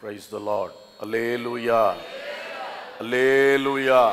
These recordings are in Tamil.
Praise the Lord. Alleluia. Alleluia.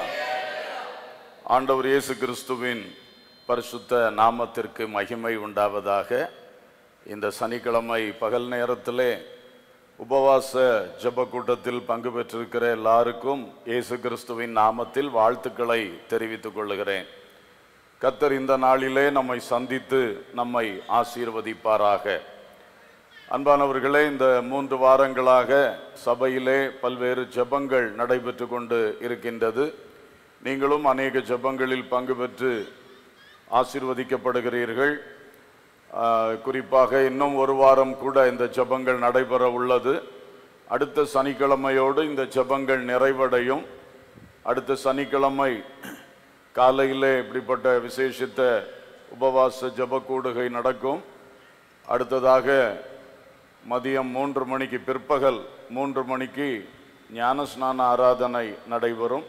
ஆண்டவர் இயேசு கிறிஸ்துவின் பரிசுத்த நாமத்திற்கு மகிமை உண்டாவதாக இந்த சனிக்கிழமை பகல் நேரத்திலே உபவாச ஜெப கூட்டத்தில் பங்கு பெற்றிருக்கிற எல்லாருக்கும் இயேசு கிறிஸ்துவின் நாமத்தில் வாழ்த்துக்களை தெரிவித்துக் கொள்கிறேன் கத்தர் இந்த நாளிலே நம்மை சந்தித்து நம்மை ஆசீர்வதிப்பாராக அன்பானவர்களே இந்த மூன்று வாரங்களாக சபையிலே பல்வேறு ஜெபங்கள் நடைபெற்று கொண்டு இருக்கின்றது நீங்களும் அநேக ஜெபங்களில் பங்கு பெற்று ஆசீர்வதிக்கப்படுகிறீர்கள் ஆஹ், குறிப்பாக இன்னும் ஒரு வாரம் கூட இந்த ஜெபங்கள் நடைபெற உள்ளது அடுத்த சனிக்கிழமையோடு இந்த ஜெபங்கள் நிறைவடையும் அடுத்த சனிக்கிழமை காலையிலே இப்படிப்பட்ட விசேஷித்த உபவாச ஜெப கூடுகை நடக்கும் அடுத்ததாக மதியம் மூன்று மணிக்கு பிற்பகல் மூன்று மணிக்கு ஞானஸ்நான ஆராதனை நடைபெறும்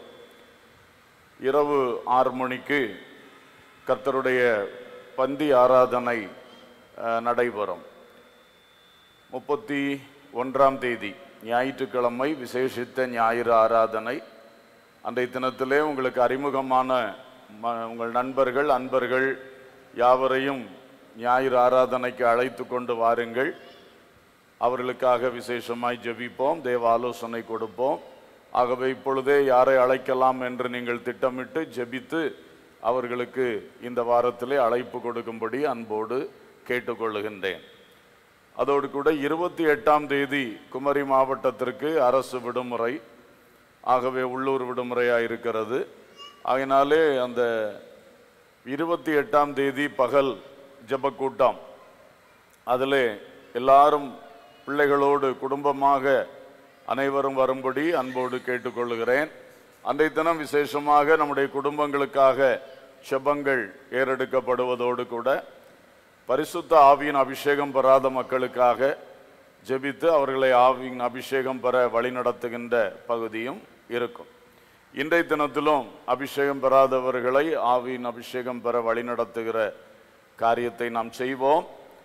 இரவு ஆறு மணிக்கு கர்த்தருடைய பந்தி ஆராதனை அஹ், நடைபெறும் முப்பத்தி ஒன்றாம் தேதி ஞாயிற்றுக்கிழமை விசேஷித்த ஞாயிறு ஆராதனை அன்றைய தினத்திலே உங்களுக்கு அறிமுகமான ம- உங்கள் நண்பர்கள் அன்பர்கள் யாவரையும் ஞாயிறு ஆராதனைக்கு அழைத்து கொண்டு வாருங்கள் அவர்களுக்காக விசேஷமாய் ஜெபிப்போம் தேவ ஆலோசனை கொடுப்போம் ஆகவே இப்பொழுதே யாரை அழைக்கலாம் என்று நீங்கள் திட்டமிட்டு ஜெபித்து அவர்களுக்கு இந்த வாரத்திலே அழைப்பு கொடுக்கும்படி அன்போடு கேட்டுக்கொள்ளுகின்றேன் அதோடு கூட இருபத்தி எட்டாம் தேதி குமரி மாவட்டத்திற்கு அரசு விடுமுறை ஆகவே உள்ளூர் விடுமுறையாக இருக்கிறது ஆகினாலே அந்த இருபத்தி எட்டாம் தேதி பகல் ஜெபக்கூட்டம் அதிலே எல்லாரும் பிள்ளைகளோடு குடும்பமாக அனைவரும் வரும்படி அன்போடு கேட்டுக்கொள்கிறேன் அன்றைய தினம் விசேஷமாக நம்முடைய குடும்பங்களுக்காக செபங்கள் ஏறெடுக்கப்படுவதோடு கூட பரிசுத்த ஆவியின் அபிஷேகம் பெறாத மக்களுக்காக ஜெபித்து அவர்களை ஆவியின் அபிஷேகம் பெற வழிநடத்துகின்ற பகுதியும் இருக்கும் இன்றைய தினத்திலும் அபிஷேகம் பெறாதவர்களை ஆவியின் அபிஷேகம் பெற வழிநடத்துகிற காரியத்தை நாம் செய்வோம்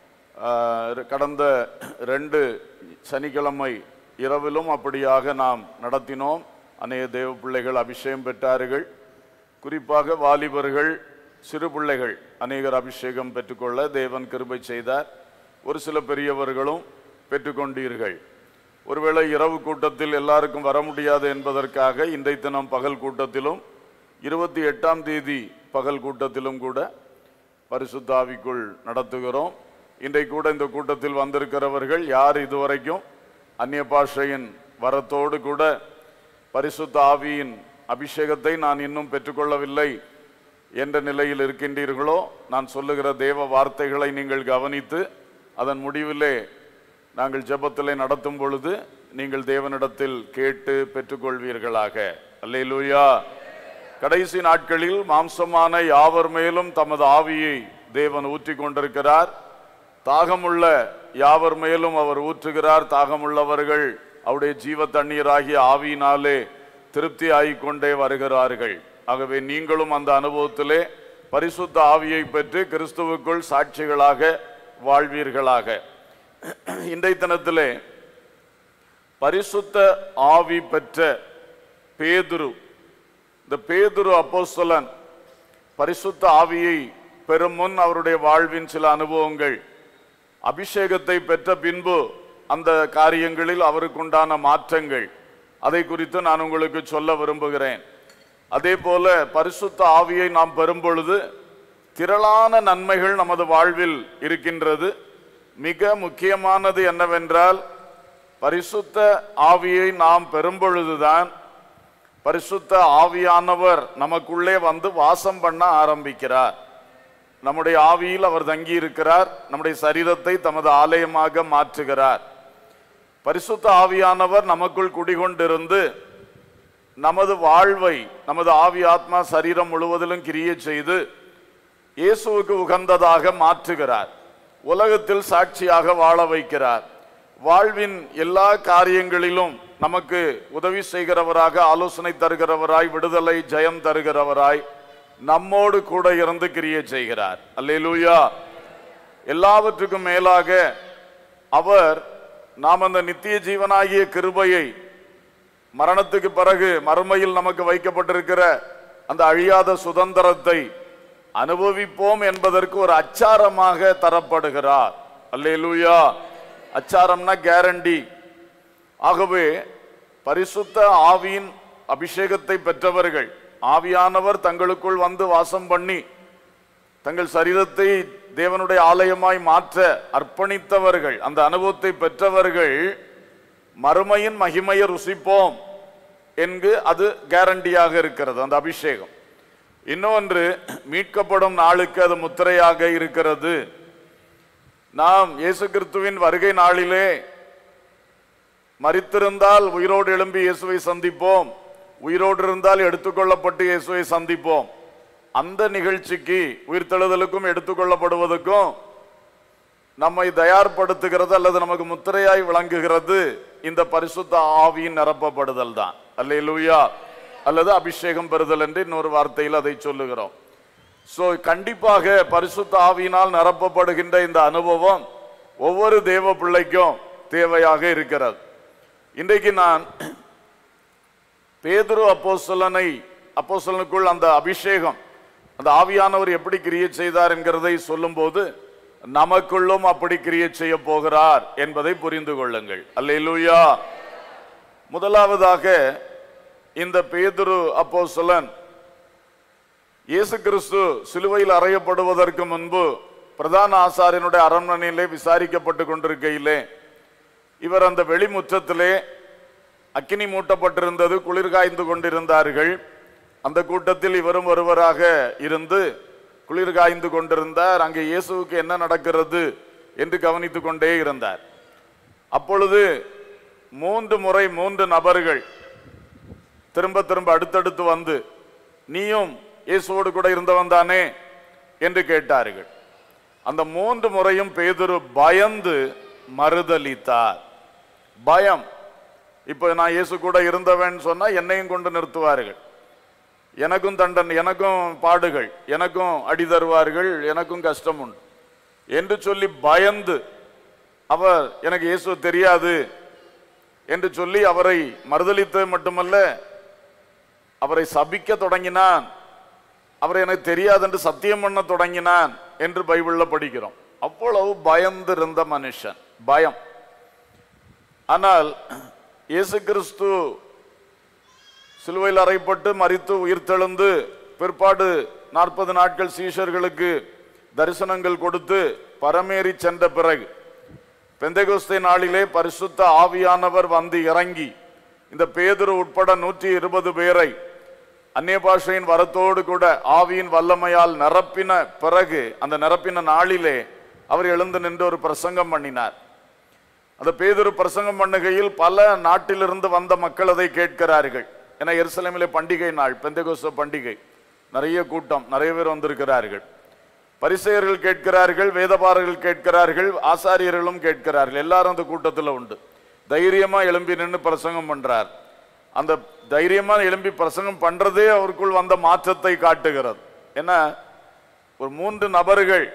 ஆஹ், கடந்த ரெண்டு சனிக்கிழமை இரவிலும் அப்படியாக நாம் நடத்தினோம் அநேக தேவ பிள்ளைகள் அபிஷேகம் பெற்றார்கள் குறிப்பாக வாலிபர்கள் சிறு பிள்ளைகள் அநேகர் அபிஷேகம் பெற்றுக்கொள்ள தேவன் கிருபை செய்தார் ஒரு சில பெரியவர்களும் பெற்றுக்கொண்டீர்கள் ஒருவேளை இரவு கூட்டத்தில் எல்லாருக்கும் வர முடியாது என்பதற்காக இன்றைய தினம் பகல் கூட்டத்திலும் இருபத்தி எட்டாம் தேதி பகல் கூட்டத்திலும் கூட பரிசுத்தாவிக்குள் நடத்துகிறோம் இன்றைக்கு கூட இந்த கூட்டத்தில் வந்திருக்கிறவர்கள் யார் இதுவரைக்கும் அந்நிய பாஷையின் வரத்தோடு கூட பரிசுத்த ஆவியின் அபிஷேகத்தை நான் இன்னும் பெற்றுக்கொள்ளவில்லை என்ற நிலையில் இருக்கின்றீர்களோ நான் சொல்லுகிற தேவ வார்த்தைகளை நீங்கள் கவனித்து அதன் முடிவிலே நாங்கள் ஜெபத்திலே நடத்தும் பொழுது நீங்கள் தேவனிடத்தில் கேட்டு பெற்றுக்கொள்வீர்களாக அல்லேலூயா கடைசி நாட்களில் மாம்சமான யாவர் மேலும் தமது ஆவியை தேவன் ஊற்றிக் கொண்டிருக்கிறார் தாகமுள்ள யாவர் மேலும் அவர் ஊற்றுகிறார் தாகமுள்ளவர்கள் அவருடைய ஜீவ தண்ணீராகிய ஆவியினாலே திருப்தி ஆகிக்கொண்டே வருகிறார்கள் ஆகவே நீங்களும் அந்த அனுபவத்திலே பரிசுத்த ஆவியை பெற்று கிறிஸ்துவுக்குள் சாட்சிகளாக வாழ்வீர்களாக இன்றைய தினத்திலே பரிசுத்த ஆவி பெற்ற பேதுரு இந்த பேதுரு அப்போஸ்தலன் பரிசுத்த ஆவியை பெறும் முன் அவருடைய வாழ்வின் சில அனுபவங்கள் அபிஷேகத்தை பெற்ற பின்பு அந்த காரியங்களில் அவருக்குண்டான மாற்றங்கள் அதை குறித்து நான் உங்களுக்கு சொல்ல விரும்புகிறேன் அதே போல பரிசுத்த ஆவியை நாம் பெறும் பொழுது திரளான நன்மைகள் நமது வாழ்வில் இருக்கின்றது மிக முக்கியமானது என்னவென்றால் பரிசுத்த ஆவியை நாம் பெறும் பொழுதுதான் பரிசுத்த ஆவியானவர் நமக்குள்ளே வந்து வாசம் பண்ண ஆரம்பிக்கிறார் நம்முடைய ஆவியில் அவர் தங்கி இருக்கிறார் நம்முடைய சரீரத்தை தமது ஆலயமாக மாற்றுகிறார் பரிசுத்த ஆவியானவர் நமக்குள் குடிகொண்டிருந்து நமது வாழ்வை நமது ஆவி ஆத்மா சரீரம் முழுவதிலும் கிரிய செய்து இயேசுவுக்கு உகந்ததாக மாற்றுகிறார் உலகத்தில் சாட்சியாக வாழ வைக்கிறார் வாழ்வின் எல்லா காரியங்களிலும் நமக்கு உதவி செய்கிறவராக ஆலோசனை தருகிறவராய் விடுதலை ஜெயம் தருகிறவராய் நம்மோடு கூட இருந்து கிரிய செய்கிறார் அல்லேலூயா எல்லாவற்றுக்கும் மேலாக அவர் நாம் அந்த நித்திய ஜீவனாகிய கிருபையை மரணத்துக்கு பிறகு மறுமையில் நமக்கு வைக்கப்பட்டிருக்கிற அந்த அழியாத சுதந்திரத்தை அனுபவிப்போம் என்பதற்கு ஒரு அச்சாரமாக தரப்படுகிறார் அல்லேலூயா அச்சாரம்னா கேரண்டி ஆகவே பரிசுத்த ஆவியின் அபிஷேகத்தை பெற்றவர்கள் ஆவியானவர் தங்களுக்குள் வந்து வாசம் பண்ணி தங்கள் சரீரத்தை தேவனுடைய ஆலயமாய் மாற்ற அர்ப்பணித்தவர்கள் அந்த அனுபவத்தை பெற்றவர்கள் மறுமையின் மகிமையை ருசிப்போம் என்று அது கேரண்டியாக இருக்கிறது அந்த அபிஷேகம் இன்னொன்று மீட்கப்படும் நாளுக்கு அது முத்திரையாக இருக்கிறது நாம் இயேசு கிறிஸ்துவின் வருகை நாளிலே மரித்திருந்தால் உயிரோடு எழும்பி இயேசுவை சந்திப்போம் உயிரோடு இருந்தால் எடுத்துக்கொள்ளப்பட்டு இயேசுவை சந்திப்போம் அந்த நிகழ்ச்சிக்கு உயிர்த்தெழுதலுக்கும் எடுத்துக்கொள்ளப்படுவதற்கும் நம்மை தயார்படுத்துகிறது அல்லது நமக்கு முத்திரையாய் விளங்குகிறது இந்த பரிசுத்த ஆவியின் நிரப்பப்படுதல் தான் அல்லேலூயா அல்லது அபிஷேகம் பெறுதல் என்று இன்னொரு வார்த்தையில் அதை சொல்லுகிறோம் சோ கண்டிப்பாக பரிசுத்த ஆவியினால் நிரப்பப்படுகின்ற இந்த அனுபவம் ஒவ்வொரு தேவ பிள்ளைக்கும் தேவையாக இருக்கிறது இன்றைக்கு நான் பேதுரு அப்போஸ்தலனை அப்போஸ்தலனுக்குள் அந்த அபிஷேகம் அந்த ஆவியானவர் எப்படி கிரியை செய்தார் என்கிறதை சொல்லும்போது நமக்குள்ளும் அப்படி கிரியை செய்ய போகிறார் என்பதை புரிந்து கொள்ளுங்கள் அல்லேலூயா முதலாவதாக இந்த பேதுரு அப்போஸ்தலன் இயேசு கிறிஸ்து சிலுவையில் அறையப்படுவதற்கு முன்பு பிரதான ஆசாரியனுடைய அரண்மனையிலே விசாரிக்கப்பட்டு கொண்டிருக்கையிலே இவர் அந்த வெளிமுற்றத்திலே அக்கினி மூட்டப்பட்டிருந்தது குளிர் காய்ந்து கொண்டிருந்தார்கள் அந்த கூட்டத்தில் இவரும் ஒருவராக இருந்து குளிர் காய்ந்து கொண்டிருந்தார் அங்கே இயேசுவுக்கு என்ன நடக்கிறது என்று கவனித்துக் கொண்டே இருந்தார் அப்பொழுது மூன்று முறை மூன்று நபர்கள் திரும்ப திரும்ப அடுத்தடுத்து வந்து நீயும் இயேசுவோடு கூட இருந்தவன் தானே என்று கேட்டார்கள் அந்த மூன்று முறையும் பேதுரு பயந்து மறுதலித்தார் பயம் இப்போ நான் இயேசு கூட இருந்தவன் சொன்னா என்னையும் கொண்டு நிறுத்துவார்கள் எனக்கும் தண்டன் எனக்கும் பாடுகள் எனக்கும் அடி தருவார்கள் எனக்கும் கஷ்டம் உண்டு என்று சொல்லி பயந்து அவர் எனக்கு இயேசு தெரியாது என்று சொல்லி அவரை மறுதலித்தது மட்டுமல்ல அவரை சபிக்க தொடங்கினான் அவர் எனக்கு தெரியாது என்று சத்தியம் பண்ண தொடங்கினான் என்று பைபிள்ல படிக்கிறோம் அவ்வளவு பயந்து இருந்த மனுஷன் பயம் ஆனால் இயேசு கிறிஸ்து சிலுவையில் அறைப்பட்டு மரித்து உயிர்த்தெழுந்து பிற்பாடு நாற்பது நாட்கள் சீஷர்களுக்கு தரிசனங்கள் கொடுத்து பரமேறி சென்ற பிறகு பெந்தைகோஸ்தே நாளிலே பரிசுத்த ஆவியானவர் வந்து இறங்கி இந்த பேதுரு உட்பட நூற்றி இருபது பேரை அந்நிய பாஷையின் வரத்தோடு கூட ஆவியின் வல்லமையால் நிரப்பின பிறகு அந்த நிரப்பின நாளிலே அவர் எழுந்து நின்று ஒரு பிரசங்கம் பண்ணினார் அந்த பேதுரு பிரசங்கம் பண்ணுகையில் பல நாட்டிலிருந்து வந்த மக்கள் அதை கேட்கிறார்கள் ஏன்னா எருசலேமிலே பண்டிகை நாள் பெந்தகோஸ்த பண்டிகை நிறைய கூட்டம் நிறைய பேர் வந்திருக்கிறார்கள் பரிசெயர்கள் கேட்கிறார்கள் வேதபாரர்கள் கேட்கிறார்கள் ஆசாரியர்களும் கேட்கிறார்கள் எல்லாரும் அந்த கூட்டத்தில் உண்டு தைரியமா எழும்பி நின்று பிரசங்கம் பண்றார் அந்த தைரியமா எழும்பி பிரசங்கம் பண்றதே அவருக்குள் வந்த மாற்றத்தை காட்டுகிறது ஏன்னா ஒரு மூன்று நபர்கள்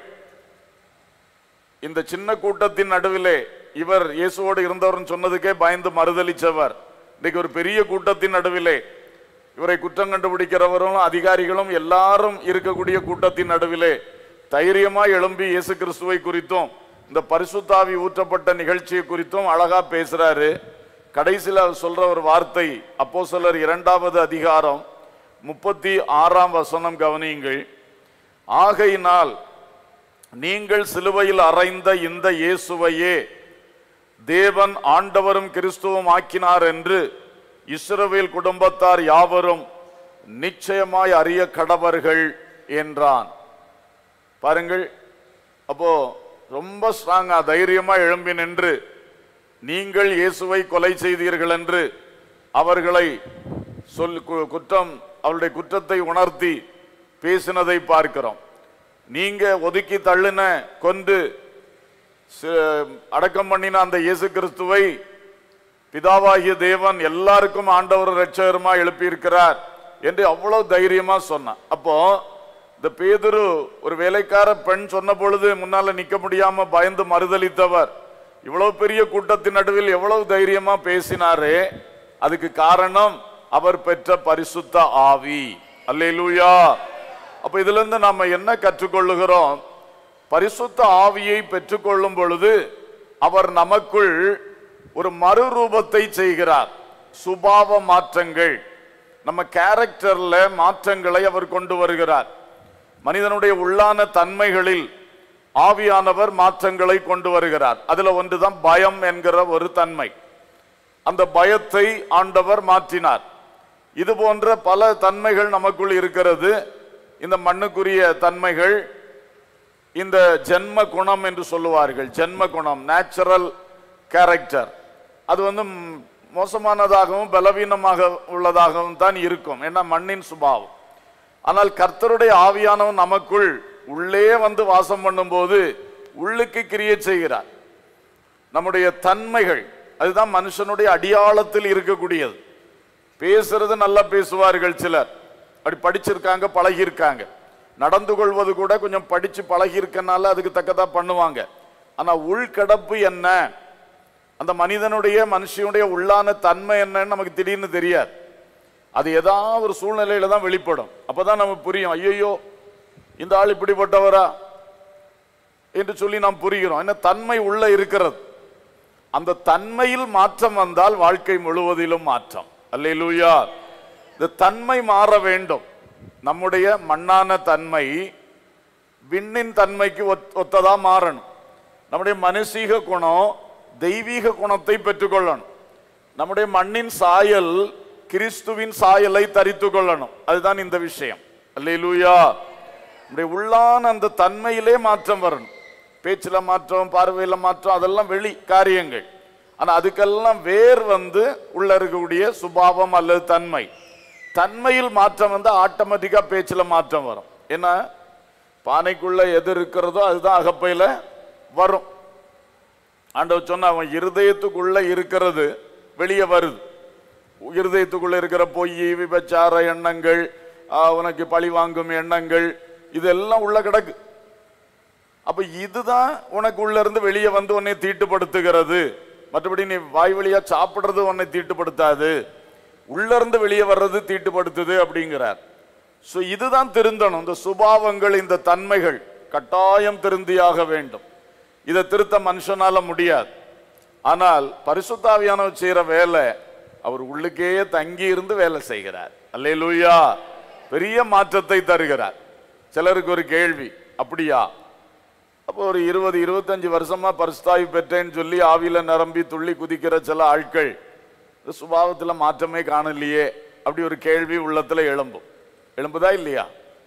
இந்த சின்ன கூட்டத்தின் நடுவிலே இவர் இயேசுவோடு இருந்தவர்னு சொன்னதுக்கே பயந்து மறுதலிச்சவர் இன்னைக்கு ஒரு பெரிய கூட்டத்தின் நடுவிலே இவரை குற்றம் கண்டுபிடிக்கிறவரும் அதிகாரிகளும் எல்லாரும் இருக்கக்கூடிய கூட்டத்தின் நடுவிலே தைரியமா எழும்பி இயேசு கிறிஸ்துவை குறித்தும் இந்த பரிசுத்தாவி ஊற்றப்பட்ட நிகழ்ச்சியை குறித்தும் அழகா பேசுறாரு கடைசியில் அவர் சொல்ற ஒரு வார்த்தை அப்போ இரண்டாவது அதிகாரம் முப்பத்தி ஆறாம் வசனம் கவனியுங்கள் ஆகையினால் நீங்கள் சிலுவையில் அறைந்த இந்த இயேசுவையே தேவன் ஆண்டவரும் கிறிஸ்துவும் ஆக்கினார் என்று இஸ்ரவேல் குடும்பத்தார் யாவரும் நிச்சயமாய் அறிய கடவர்கள் என்றான் பாருங்கள் அப்போ ரொம்ப ஸ்ட்ராங்கா தைரியமா எழும்பி நின்று நீங்கள் இயேசுவை கொலை செய்தீர்கள் என்று அவர்களை சொல் கு- குற்றம் அவருடைய குற்றத்தை உணர்த்தி பேசினதை பார்க்கிறோம் நீங்க ஒதுக்கி தள்ளின கொண்டு ச- அடக்கம் பண்ணின அந்த இயேசு கிறிஸ்துவை பிதாவாகிய தேவன் எல்லாருக்கும் ஆண்டவர் ரட்சகருமா எழுப்பியிருக்கிறார் என்று அவ்வளவு தைரியமா சொன்னான் அப்போ இந்த பேதுரு ஒரு வேலைக்கார பெண் சொன்ன பொழுது முன்னால நிக்க முடியாம பயந்து மறுதலித்தவர் இவ்வளவு பெரிய கூட்டத்தின் நடுவில் எவ்வளவு தைரியமா பேசினாரே அதுக்கு காரணம் அவர் பெற்ற பரிசுத்த ஆவி அல்லேலூயா அப்ப இதுல இருந்து நாம என்ன கற்றுக்கொள்ளுகிறோம் பரிசுத்த ஆவியை பெற்றுக்கொள்ளும் பொழுது அவர் நமக்குள் ஒரு மறுரூபத்தை செய்கிறார் சுபாவ மாற்றங்கள் நம்ம கேரக்டர்ல மாற்றங்களை அவர் கொண்டு வருகிறார் மனிதனுடைய உள்ளான தன்மைகளில் ஆவியானவர் மாற்றங்களை கொண்டு வருகிறார் அதுல ஒன்றுதான் பயம் என்கிற ஒரு தன்மை அந்த பயத்தை ஆண்டவர் மாற்றினார் இது போன்ற பல தன்மைகள் நமக்குள் இருக்கிறது இந்த மண்ணுக்குரிய தன்மைகள் இந்த ஜென்ம குணம் என்று சொல்லுவார்கள் ஜென்ம குணம் நேச்சுரல் கேரக்டர் அது வந்து ம், மோசமானதாகவும் பலவீனமாக உள்ளதாகவும் தான் இருக்கும் ஏன்னா மண்ணின் சுபாவம் ஆனால் கர்த்தருடைய ஆவியானவன் நமக்குள் உள்ளே வந்து வாசம் பண்ணும்போது உள்ளுக்கு கிரியை செய்கிறார் நம்முடைய தன்மைகள் அதுதான் மனுஷனுடைய அடியாளத்தில் இருக்கக்கூடியது பேசுறது நல்லா பேசுவார்கள் சிலர் அப்படி படிச்சிருக்காங்க பழகியிருக்காங்க நடந்து கொள்வது கூட கொஞ்சம் படிச்சு பழகி இருக்கனால அதுக்கு தக்கதா பண்ணுவாங்க ஆனா உள்கடப்பு என்ன அந்த மனிதனுடைய மனுஷனுடைய உள்ளான தன்மை என்னன்னு நமக்கு திடீர்னு தெரியாது அது ஏதாவது ஒரு சூழ்நிலையில தான் வெளிப்படும் அப்பதான் நமக்கு புரியும் ஐயோ இந்த ஆள் இப்படிப்பட்டவரா என்று சொல்லி நாம் புரிகிறோம் என்ன தன்மை உள்ள இருக்கிறது அந்த தன்மையில் மாற்றம் வந்தால் வாழ்க்கை முழுவதிலும் மாற்றம் அல்லேலூயா இந்த தன்மை மாற வேண்டும் நம்முடைய மண்ணான தன்மை விண்ணின் தன்மைக்கு ஒத்- ஒத்ததா மாறணும் நம்முடைய மனுஷீக குணம் தெய்வீக குணத்தை பெற்றுக்கொள்ளணும் நம்முடைய மண்ணின் சாயல் கிறிஸ்துவின் சாயலை தரித்து கொள்ளணும் அதுதான் இந்த விஷயம் அல்லேலூயா நம்முடைய உள்ளான அந்த தன்மையிலே மாற்றம் வரணும் பேச்சுல மாற்றம் பார்வையில மாற்றம் அதெல்லாம் வெளி காரியங்கள் ஆனா அதுக்கெல்லாம் வேர் வந்து உள்ள இருக்கக்கூடிய சுபாவம் அல்லது தன்மை தன்மையில் மாற்றம் வந்து ஆட்டோமேட்டிக்கா பேச்சுல மாற்றம் வரும் ஏன்னா பானைக்குள்ள எது இருக்கிறதோ அதுதான் அகப்பையில வரும் ஆண்டவர் சொன்ன அவன் இருதயத்துக்குள்ள இருக்கிறது வெளியே வருது இருதயத்துக்குள்ள இருக்கிற பொய் விபச்சார எண்ணங்கள் ஆ, உனக்கு பழி வாங்கும் எண்ணங்கள் இதெல்லாம் உள்ள கிடக்கு அப்ப இதுதான் உனக்கு உள்ள இருந்து வெளியே வந்து உன்னை தீட்டுப்படுத்துகிறது மற்றபடி நீ வாய் வழியா சாப்பிடுறது உன்னை தீட்டுப்படுத்தாது உள்ள இருந்து வெளியே வர்றது தீட்டுப்படுத்துது அப்படிங்கிறார் சோ இதுதான் திருந்தணும் இந்த சுபாவங்கள் இந்த தன்மைகள் கட்டாயம் திருந்தியாக வேண்டும் இதை திருத்த மனுஷனால முடியாது ஆனால் பரிசுத்தாவியானவர் செய்யற வேலை அவர் உள்ளுக்கே தங்கி இருந்து வேலை செய்கிறார் அல்லேலூயா பெரிய மாற்றத்தை தருகிறார் சிலருக்கு ஒரு கேள்வி அப்படியா அப்போ ஒரு இருபது இருபத்தஞ்சு வருஷமா பரிசுத்தாவி பெற்றேன்னு சொல்லி ஆவியில நிரம்பி துள்ளி குதிக்கிற சில ஆட்கள் இந்த சுபாவத்துல மாற்றமே காணலையே அப்படி ஒரு கேள்வி உள்ளத்துல எழும்பும் எழும்புதா இல்லையா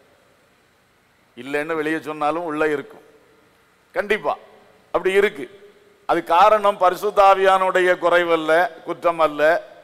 இல்லைன்னு வெளியே சொன்னாலும் உள்ள இருக்கும் கண்டிப்பா அப்படி இருக்கு அது காரணம் பரிசுத்தாவியானுடைய குறைவல்ல குற்றம் அல்ல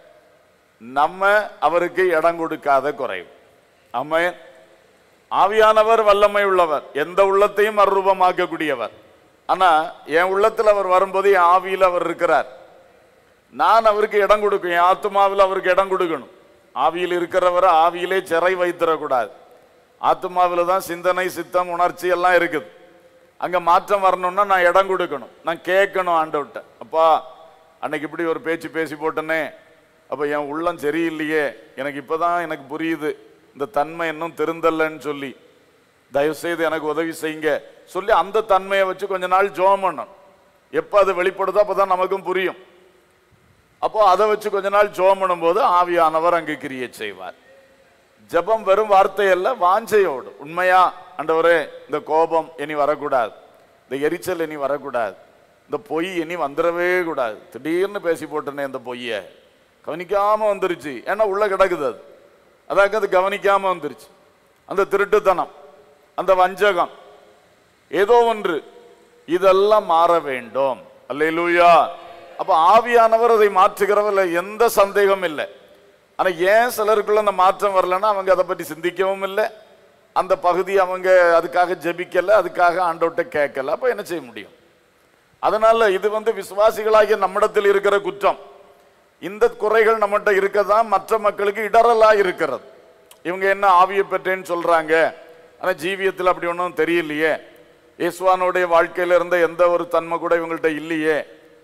நம்ம அவருக்கு இடம் கொடுக்காத குறைவு ஆமென் ஆவியானவர் வல்லமை உள்ளவர் எந்த உள்ளத்தையும் மறுரூபமாக்கக்கூடியவர் ஆனா என் உள்ளத்தில் அவர் வரும்போது என் ஆவியில் அவர் இருக்கிறார் நான் அவருக்கு இடம் கொடுக்கும் என் ஆத்மாவில் அவருக்கு இடம் கொடுக்கணும் ஆவியில் இருக்கிறவரை ஆவியிலே சிறை வைத்திடக்கூடாது ஆத்மாவில் தான் சிந்தனை சித்தம் உணர்ச்சி எல்லாம் இருக்குது அங்க மாற்றம் வரணும்னா நான் இடம் கொடுக்கணும் நான் கேட்கணும் ஆண்டவர்கிட்ட அப்பா அன்னைக்கு இப்படி ஒரு பேச்சு பேசி போட்டனே அப்ப என் உள்ளம் சரியில்லையே எனக்கு இப்பதான் எனக்கு புரியுது இந்த தன்மை இன்னும் திருந்தல்லன்னு சொல்லி தயவு செய்து எனக்கு உதவி செய்யுங்க சொல்லி அந்த தன்மையை வச்சு கொஞ்ச நாள் ஜோம் பண்ணணும் எப்போ அது வெளிப்படுதோ அப்பதான் நமக்கும் புரியும் அப்போ அதை வச்சு கொஞ்ச நாள் ஜோம் பண்ணும்போது ஆவியானவர் அங்கு கிரியை செய்வார் ஜெபம் வெறும் வார்த்தை அல்ல வாஞ்சையோடு உண்மையா ஆண்டவரே இந்த கோபம் இனி வரக்கூடாது இந்த எரிச்சல் இனி வரக்கூடாது இந்த பொய் இனி வந்துடவே கூடாது திடீர்னு பேசி போட்டனே இந்த பொய்ய கவனிக்காம வந்துருச்சு ஏன்னா உள்ள கிடக்குது அது அதாக்க அது கவனிக்காம வந்துருச்சு அந்த திருட்டுத்தனம் அந்த வஞ்சகம் ஏதோ ஒன்று இதெல்லாம் மாற வேண்டும் அல்லேலூயா அப்ப ஆவியானவர் அதை மாற்றுகிறவர்ல எந்த சந்தேகம் இல்லை ஆனா ஏன் சிலருக்குள்ள அந்த மாற்றம் வரலன்னா அவங்க அதை பற்றி சிந்திக்கவும் இல்லை அந்த பகுதி அவங்க அதுக்காக ஜெபிக்கல அதுக்காக ஆண்டவர்கிட்ட கேட்கல அப்ப என்ன செய்ய முடியும் அதனால இது வந்து விசுவாசிகளாகிய நம்மிடத்தில் இருக்கிற குற்றம் இந்த குறைகள் நம்மகிட்ட இருக்கதான் மற்ற மக்களுக்கு இடரலா இருக்கிறது இவங்க என்ன ஆவியை பெற்றேன்னு சொல்றாங்க ஆனா ஜீவியத்தில் அப்படி ஒன்றும் தெரியலையே இயேசுவானுடைய வாழ்க்கையில இருந்த எந்த ஒரு தன்மை கூட இவங்கள்ட்ட இல்லையே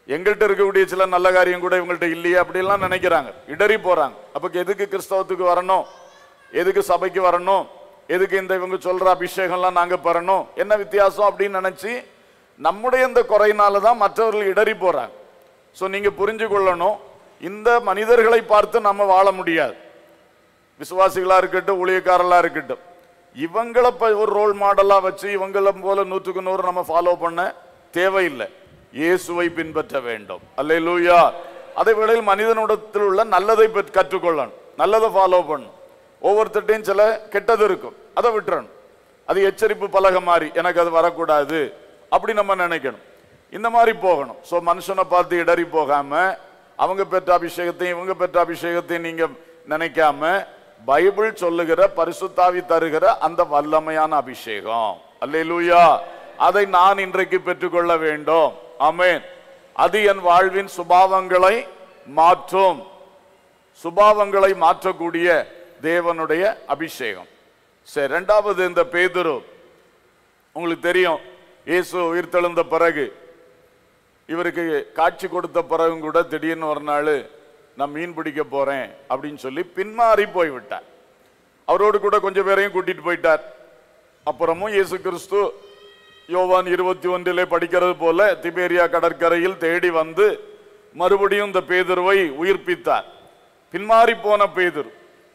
எங்கள்கிட்ட இருக்கக்கூடிய சில நல்ல காரியம் கூட இவங்கள்ட்ட இல்லையே அப்படிலாம் நினைக்கிறாங்க இடறி போறாங்க அப்ப எதுக்கு கிறிஸ்தவத்துக்கு வரணும் எதுக்கு சபைக்கு வரணும் எதுக்கு இந்த இவங்க சொல்ற அபிஷேகம்லாம் நாங்க பெறணும் என்ன வித்தியாசம் அப்படின்னு நினைச்சு நம்முடைய இந்த குறையினால தான் மற்றவர்கள் இடறி போறாங்க ஸோ நீங்க புரிஞ்சு கொள்ளணும் இந்த மனிதர்களை பார்த்து நம்ம வாழ முடியாது விசுவாசிகளா இருக்கட்டும் ஊழியக்காரர்களா இருக்கட்டும் இவங்கள ப- ஒரு ரோல் மாடலா வச்சு இவங்கள போல நூற்றுக்கு நூறு நம்ம ஃபாலோ பண்ண தேவையில்லை இயேசுவை பின்பற்ற வேண்டும் அல்லேலூயா அதே வேளையில் மனிதனிடத்தில் உள்ள நல்லதை பெற்- கற்றுக்கொள்ளணும் நல்லதை ஃபாலோ பண்ணணும் ஒவ்வொருத்தட்டையும் சில கெட்டது இருக்கும் அதை விட்டுறணும் அது எச்சரிப்பு பலகை மாதிரி எனக்கு அது வரக்கூடாது அப்படி நம்ம நினைக்கணும் இந்த மாதிரி போகணும் ஸோ மனுஷனை பார்த்து இடறி போகாம அவங்க பெற்ற அபிஷேகத்தையும் இவங்க பெற்ற அபிஷேகத்தையும் நீங்க நினைக்காம பைபிள் சொல்லுகிற பரிசுத்தாவி தருகிற அந்த வல்லமையான அபிஷேகம் அல்லேலூயா அதை நான் இன்றைக்கு பெற்றுக்கொள்ள வேண்டும் ஆமென் அது என் வாழ்வின் சுபாவங்களை மாற்றும் சுபாவங்களை மாற்றக்கூடிய தேவனுடைய அபிஷேகம் சரி ரெண்டாவது இந்த பேதுரு உங்களுக்கு தெரியும் இயேசு உயிர்த்தெழுந்த பிறகு இவருக்கு காட்சி கொடுத்த பிறகும் கூட திடீர்னு ஒரு நாள் நான் மீன் பிடிக்க போறேன் அப்படின்னு சொல்லி பின்மாறி போய்விட்டார் அவரோடு கூட கொஞ்சம் பேரையும் கூட்டிட்டு போயிட்டார் அப்புறமும் இயேசு கிறிஸ்து யோவான் இருபத்தி ஒன்றிலே படிக்கிறது போல திபேரியா கடற்கரையில் தேடி வந்து மறுபடியும் இந்த பேதுருவை உயிர்ப்பித்தார் பின்மாறி போன பேதுரு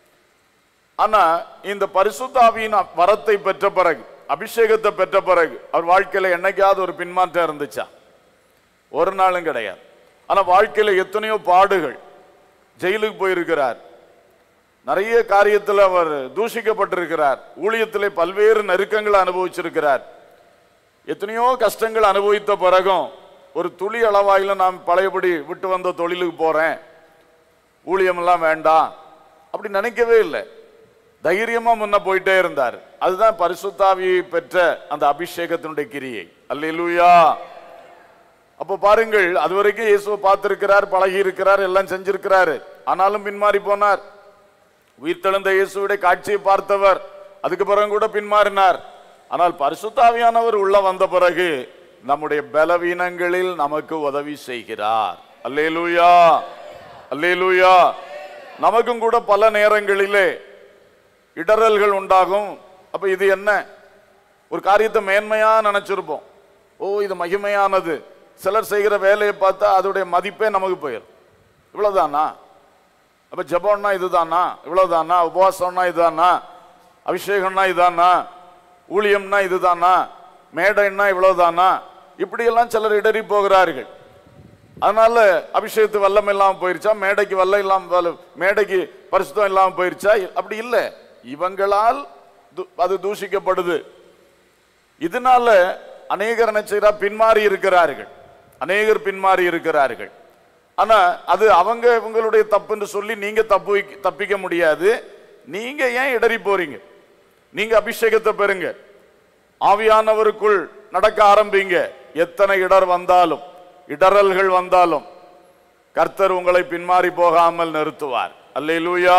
ஆனா இந்த பரிசுத்தாவியின் வரத்தை பெற்ற பிறகு அபிஷேகத்தை பெற்ற பிறகு அவர் வாழ்க்கையில என்னைக்காவது ஒரு பின்மாற்றம் இருந்துச்சா ஒரு நாளும் கிடையாது ஆனா வாழ்க்கையில எத்தனையோ பாடுகள் ஜெயிலுக்கு போயிருக்கிறார் நிறைய காரியத்தில் அவர் தூஷிக்கப்பட்டிருக்கிறார் ஊழியத்திலே பல்வேறு நெருக்கங்களை அனுபவிச்சிருக்கிறார் எத்தனையோ கஷ்டங்கள் அனுபவித்த பிறகும் ஒரு துளி அளவாயில நான் பழையபடி விட்டு வந்த தொழிலுக்கு போறேன் ஊழியமெல்லாம் வேண்டாம் அப்படி நினைக்கவே இல்லை தைரியமா முன்ன போயிட்டே இருந்தார் அதுதான் பரிசுத்தாவி பெற்ற அந்த அபிஷேகத்தினுடைய கிரியை அல்லேலூயா அப்போ பாருங்கள் அது வரைக்கும் இயேசுவை பார்த்திருக்கிறார் பழகி இருக்கிறார் எல்லாம் செஞ்சிருக்கிறாரு ஆனாலும் பின்மாறி போனார் உயிர்த்தெழுந்த இயேசுவுடைய காட்சியை பார்த்தவர் அதுக்கு பிறகு கூட பின்மாறினார் ஆனால் பரிசுத்தாவியானவர் உள்ள வந்த பிறகு நம்முடைய பலவீனங்களில் நமக்கு உதவி செய்கிறார் அல்லேலூயா அல்லேலூயா நமக்கும் கூட பல நேரங்களிலே இடறல்கள் உண்டாகும் அப்ப இது என்ன ஒரு காரியத்தை மேன்மையா நினைச்சிருப்போம் ஓ இது மகிமையானது சிலர் செய்கிற வேலையை பார்த்தா அதோடைய மதிப்பே நமக்கு போயிடும் இவ்வளவுதானா அப்ப ஜெபம்னா இதுதானா இவ்வளவுதானா உபவாசம்னா இதுதானா அபிஷேகம்னா இதானா ஊழியம்னா இதுதானா மேடைன்னா இவ்வளவுதானா இப்படியெல்லாம் சிலர் இடறி போகிறார்கள் அதனால அபிஷேகத்து வல்லம் இல்லாம போயிருச்சா மேடைக்கு வல்லம் இல்லாம வல்ல- மேடைக்கு பரிசுத்தம் இல்லாம போயிருச்சா அப்படி இல்லை இவங்களால் து- அது தூஷிக்கப்படுது இதனால அநேகர் என்ன செய்றா பின்மாறி இருக்கிறார்கள் அநேகர் பின்மாறி இருக்கிறார்கள் ஆனா அது அவங்க இவங்களுடைய தப்புன்னு சொல்லி நீங்க தப்பு தப்பிக்க முடியாது நீங்க ஏன் இடறி போறீங்க நீங்க அபிஷேகத்தை பெறுங்க ஆவியானவருக்குள் நடக்க ஆரம்பிங்க எத்தனை இடர் வந்தாலும் இடறல்கள் வந்தாலும் கர்த்தர் உங்களை பின்மாறி போகாமல் நிறுத்துவார் அல்லேலூயா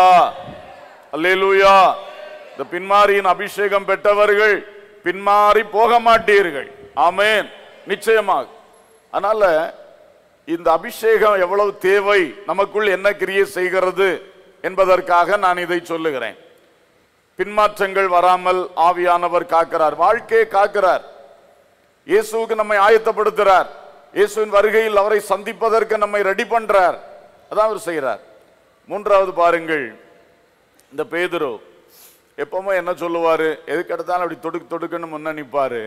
அல்லேலூயா இந்த பின்மாரியின் அபிஷேகம் பெற்றவர்கள் பின்மாறி போக மாட்டீர்கள் ஆமென் நிச்சயமாக அதனால இந்த அபிஷேகம் எவ்வளவு தேவை நமக்குள் என்ன கிரியை செய்கிறது என்பதற்காக நான் இதை சொல்லுகிறேன் பின்மாற்றங்கள் வராமல் ஆவியானவர் காக்கிறார் வாழ்க்கையை காக்கிறார் இயேசுவுக்கு நம்மை ஆயத்தப்படுத்துறார் இயேசுவின் வருகையில் அவரை சந்திப்பதற்கு நம்மை ரெடி பண்றார் அதான் அவர் செய்கிறார் மூன்றாவது பாருங்கள் இந்த பேதுரு எப்பவுமே என்ன சொல்லுவாரு எதுக்கு எடுத்தாலும் அப்படி தொடுக்கு தொடுக்குன்னு முன்ன நிப்பாரு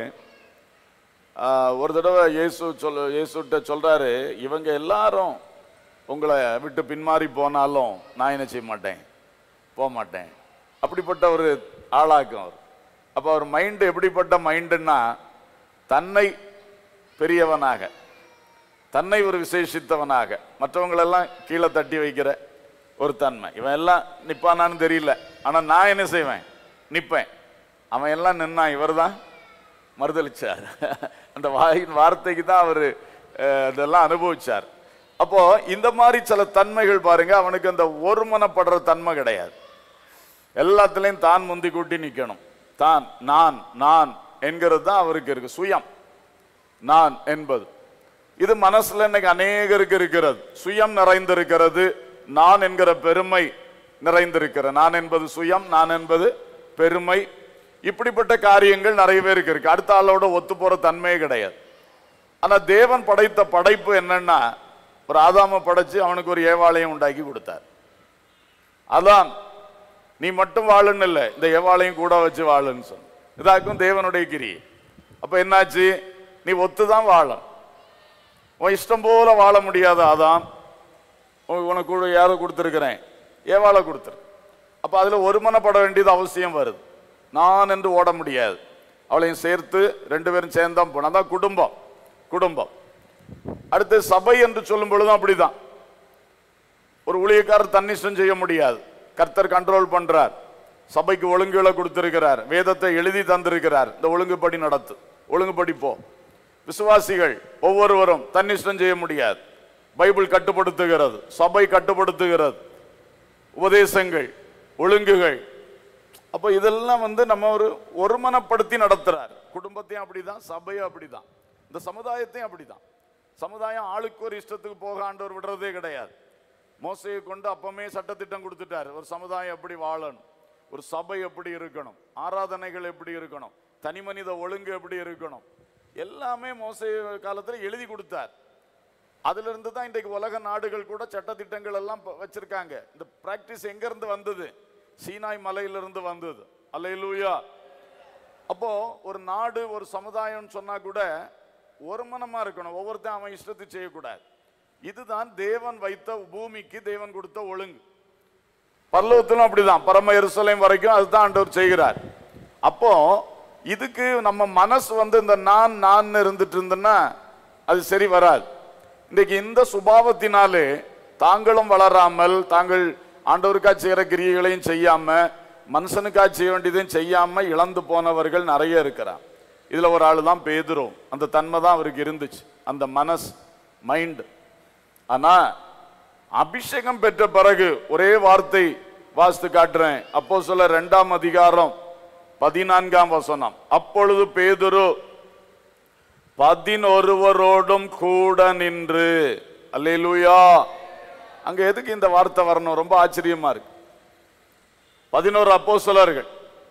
ஆஹ், ஒரு தடவை இயேசு சொல் இயேசுட்ட சொல்றாரு இவங்க எல்லாரும் உங்களை விட்டு பின்மாறி போனாலும் நான் என்ன செய்ய மாட்டேன் போக மாட்டேன் அப்படிப்பட்ட ஒரு ஆளாக்கும் அவர் அப்போ அவர் மைண்டு எப்படிப்பட்ட மைண்டுன்னா தன்னை பெரியவனாக தன்னை ஒரு விசேஷித்தவனாக மற்றவங்களெல்லாம் கீழே தட்டி வைக்கிற ஒரு தன்மை இவன் எல்லாம் நிப்பானான்னு தெரியல ஆனா நான் என்ன செய்வேன் நிப்பேன் அவன் எல்லாம் நின்னான் இவர்தான் மறுதளிச்சார் அந்த வாயின் வார்த்தைக்கு தான் அவர் அதெல்லாம் அனுபவிச்சார் அப்போ இந்த மாதிரி சில தன்மைகள் பாருங்க அவனுக்கு அந்த ஒருமனப்படுற தன்மை கிடையாது எல்லாத்துலயும் தான் முந்தி கூட்டி நிக்கணும் தான் நான் நான் என்கிறது தான் அவருக்கு இருக்கு சுயம் நான் என்பது இது மனசுல இன்னைக்கு அநேகருக்கு இருக்கிறது சுயம் நிறைந்திருக்கிறது நான் என்கிற பெருமை நிறைந்திருக்கிற நான் என்பது சுயம் நான் என்பது பெருமை இப்படிப்பட்ட காரியங்கள் நிறைய பேருக்கு இருக்கு அடுத்த ஆளோட ஒத்து போற தன்மையே கிடையாது ஆனா தேவன் படைத்த படைப்பு என்னன்னா ஒரு ஆதாம படைச்சு அவனுக்கு ஒரு ஏவாளையம் உண்டாக்கி கொடுத்தார் அதான் நீ மட்டும் வாழுன்னு இல்லை இந்த ஏவாளையும் கூட வச்சு வாழுன்னு சொன்ன இதாக்கும் தேவனுடைய கிரியை அப்ப என்னாச்சு நீ ஒத்துதான் வாழணும் உன் இஷ்டம் போல வாழ முடியாத அதான் உனக்கு உனக்கு கூட யாரோ கொடுத்துருக்கிறேன் ஏவாளை கொடுத்துரு அப்ப அதுல ஒருமனப்பட வேண்டியது அவசியம் வருது நான் என்று ஓட முடியாது அவளையும் சேர்த்து ரெண்டு பேரும் சேர்ந்தான் போன அதான் குடும்பம் குடும்பம் அடுத்து சபை என்று சொல்லும் பொழுதும் அப்படிதான் ஒரு ஊழியக்காரர் தன்னிஷ்டம் செய்ய முடியாது கர்த்தர் கண்ட்ரோல் பண்றார் சபைக்கு ஒழுங்குகளை கொடுத்திருக்கிறார் வேதத்தை எழுதி தந்திருக்கிறார் இந்த ஒழுங்குப்படி நடத்து ஒழுங்குப்படி போ விசுவாசிகள் ஒவ்வொருவரும் தன்னிஷ்டம் செய்ய முடியாது பைபிள் கட்டுப்படுத்துகிறது சபை கட்டுப்படுத்துகிறது உபதேசங்கள் ஒழுங்குகள் அப்போ இதெல்லாம் வந்து நம்ம ஒரு ஒருமனப்படுத்தி நடத்துறார் குடும்பத்தையும் அப்படிதான் சபையும் அப்படிதான் இந்த சமுதாயத்தையும் அப்படிதான் சமுதாயம் ஆளுக்கு ஒரு இஷ்டத்துக்கு போக ஆண்டவர் விடுறதே கிடையாது மோசையை கொண்டு அப்பமே சட்டத்திட்டம் கொடுத்துட்டார் ஒரு சமுதாயம் எப்படி வாழணும் ஒரு சபை எப்படி இருக்கணும் ஆராதனைகள் எப்படி இருக்கணும் தனி மனித ஒழுங்கு எப்படி இருக்கணும் எல்லாமே மோசை காலத்துல எழுதி கொடுத்தார் அதுல இருந்து தான் இன்றைக்கு உலக நாடுகள் கூட சட்டத்திட்டங்கள் எல்லாம் ப- வச்சிருக்காங்க இந்த பிராக்டிஸ் எங்க இருந்து வந்தது சீனாய் மலையிலிருந்து வந்தது அல்லேலூயா அப்போ ஒரு நாடு ஒரு சமுதாயம் சொன்னா கூட ஒருமனமா இருக்கணும் ஒவ்வொருத்தன் அவன் இஷ்டத்துக்கு செய்யக்கூடாது இதுதான் தேவன் வைத்த பூமிக்கு தேவன் கொடுத்த ஒழுங்கு பரலோகத்திலும் அப்படிதான் பரம எருசலேம் வரைக்கும் அதுதான் ஆண்டவர் செய்கிறார் அப்போ இதுக்கு நம்ம மனசு வந்து இந்த நான் நான் இருந்துட்டு இருந்தேன்னா அது சரி வராது இன்றைக்கு இந்த சுபாவத்தினாலே தாங்களும் வளராமல் தாங்கள் ஆண்டவருக்கா செய்கிற கிரியைகளையும் செய்யாம மனுஷனுக்கா செய்ய வேண்டியதையும் செய்யாம இழந்து போனவர்கள் நிறைய இருக்கிறார் இதுல ஒரு ஆள் தான் பேதுரும் அந்த தன்மை தான் அவருக்கு இருந்துச்சு அந்த மனஸ் மைண்ட் ஆனா அபிஷேகம் பெற்ற பிறகு ஒரே வார்த்தை வாசித்து காட்டுறேன் அப்போ சொல்ல ரெண்டாம் அதிகாரம் பதினான்காம் வசனம் அப்பொழுது பேதுரு பதினொருவரோடும் கூட நின்று அல்லேலூயா அங்க எதுக்கு இந்த வார்த்தை வரணும் ரொம்ப ஆச்சரியமா இருக்கு பதினோரு அப்போஸ்தலர்கள்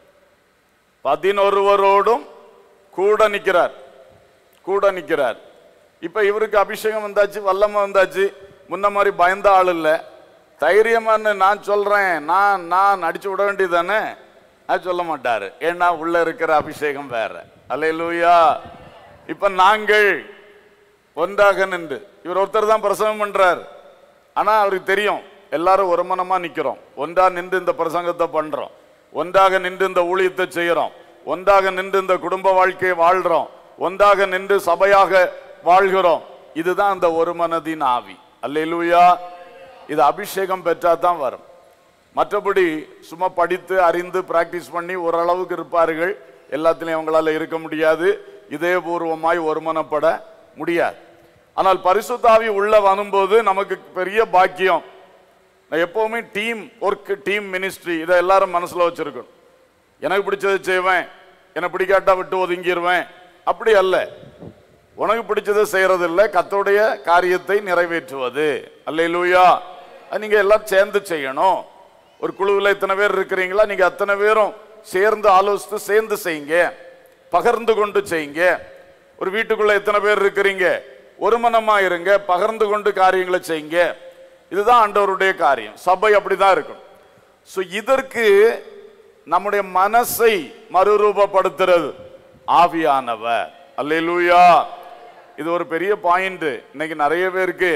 பதினொருவரோடும் கூட நிக்கிறார் கூட நிக்கிறார் இப்ப இவருக்கு அபிஷேகம் வந்தாச்சு வல்லமை வந்தாச்சு முன்ன மாதிரி பயந்த ஆள் இல்ல தைரியமான்னு நான் சொல்றேன் நான் நான் அடிச்சு விட வேண்டியதானே அது சொல்ல மாட்டாரு ஏன்னா உள்ள இருக்கிற அபிஷேகம் வேற அல்லேலூயா இப்ப நாங்கள் ஒன்றாக நின்று இவர் ஒருத்தர் தான் பிரசங்கம் பண்றார் ஆனா அவருக்கு தெரியும் எல்லாரும் ஒருமனமா நிக்கிறோம் ஒன்றா நின்று இந்த பிரசங்கத்தை பண்றோம் ஒன்றாக நின்று இந்த ஊழியத்தை செய்யறோம் ஒன்றாக நின்று இந்த குடும்ப வாழ்க்கையை வாழ்றோம் ஒன்றாக நின்று சபையாக வாழ்கிறோம் இதுதான் அந்த ஒரு மனதின் ஆவி அல்லேலூயா இது அபிஷேகம் பெற்றா தான் வரும் மற்றபடி சும்மா படித்து அறிந்து பிராக்டிஸ் பண்ணி ஓரளவுக்கு இருப்பார்கள் எல்லாத்திலையும் அவங்களால இருக்க முடியாது இதயபூர்வமாய் ஒருமனப்பட முடியாது ஆனால் பரிசுத்தாவி உள்ள வரும்போது நமக்கு பெரிய பாக்கியம் நான் எப்பவுமே டீம் ஒர்க் டீம் மினிஸ்ட்ரி இதை எல்லாரும் மனசுல வச்சிருக்கணும் எனக்கு பிடிச்சதை செய்வேன் எனக்கு பிடிக்காட்டா விட்டு ஒதுங்கிடுவேன் அப்படி அல்ல உனக்கு பிடிச்சதை செய்யறது இல்ல கத்தோடைய காரியத்தை நிறைவேற்றுவது அல்லேலூயா அது நீங்க எல்லாம் சேர்ந்து செய்யணும் ஒரு குழுவில் இத்தனை பேர் இருக்கிறீங்களா நீங்க அத்தனை பேரும் சேர்ந்து ஆலோசித்து சேர்ந்து செய்யுங்க பகிர்ந்து கொண்டு செய்யுங்க ஒரு வீட்டுக்குள்ள எத்தனை பேர் இருக்கிறீங்க ஒரு மனமா இருங்க பகிர்ந்து கொண்டு காரியங்களை செய்யுங்க இதுதான் ஆண்டவருடைய காரியம் சபை அப்படிதான் இருக்கும் சோ இதற்கு நம்முடைய மனசை மறுரூபப்படுத்துறது ஆவியானவர் அல்லேலூயா இது ஒரு பெரிய பாயிண்ட் இன்னைக்கு நிறைய பேருக்கு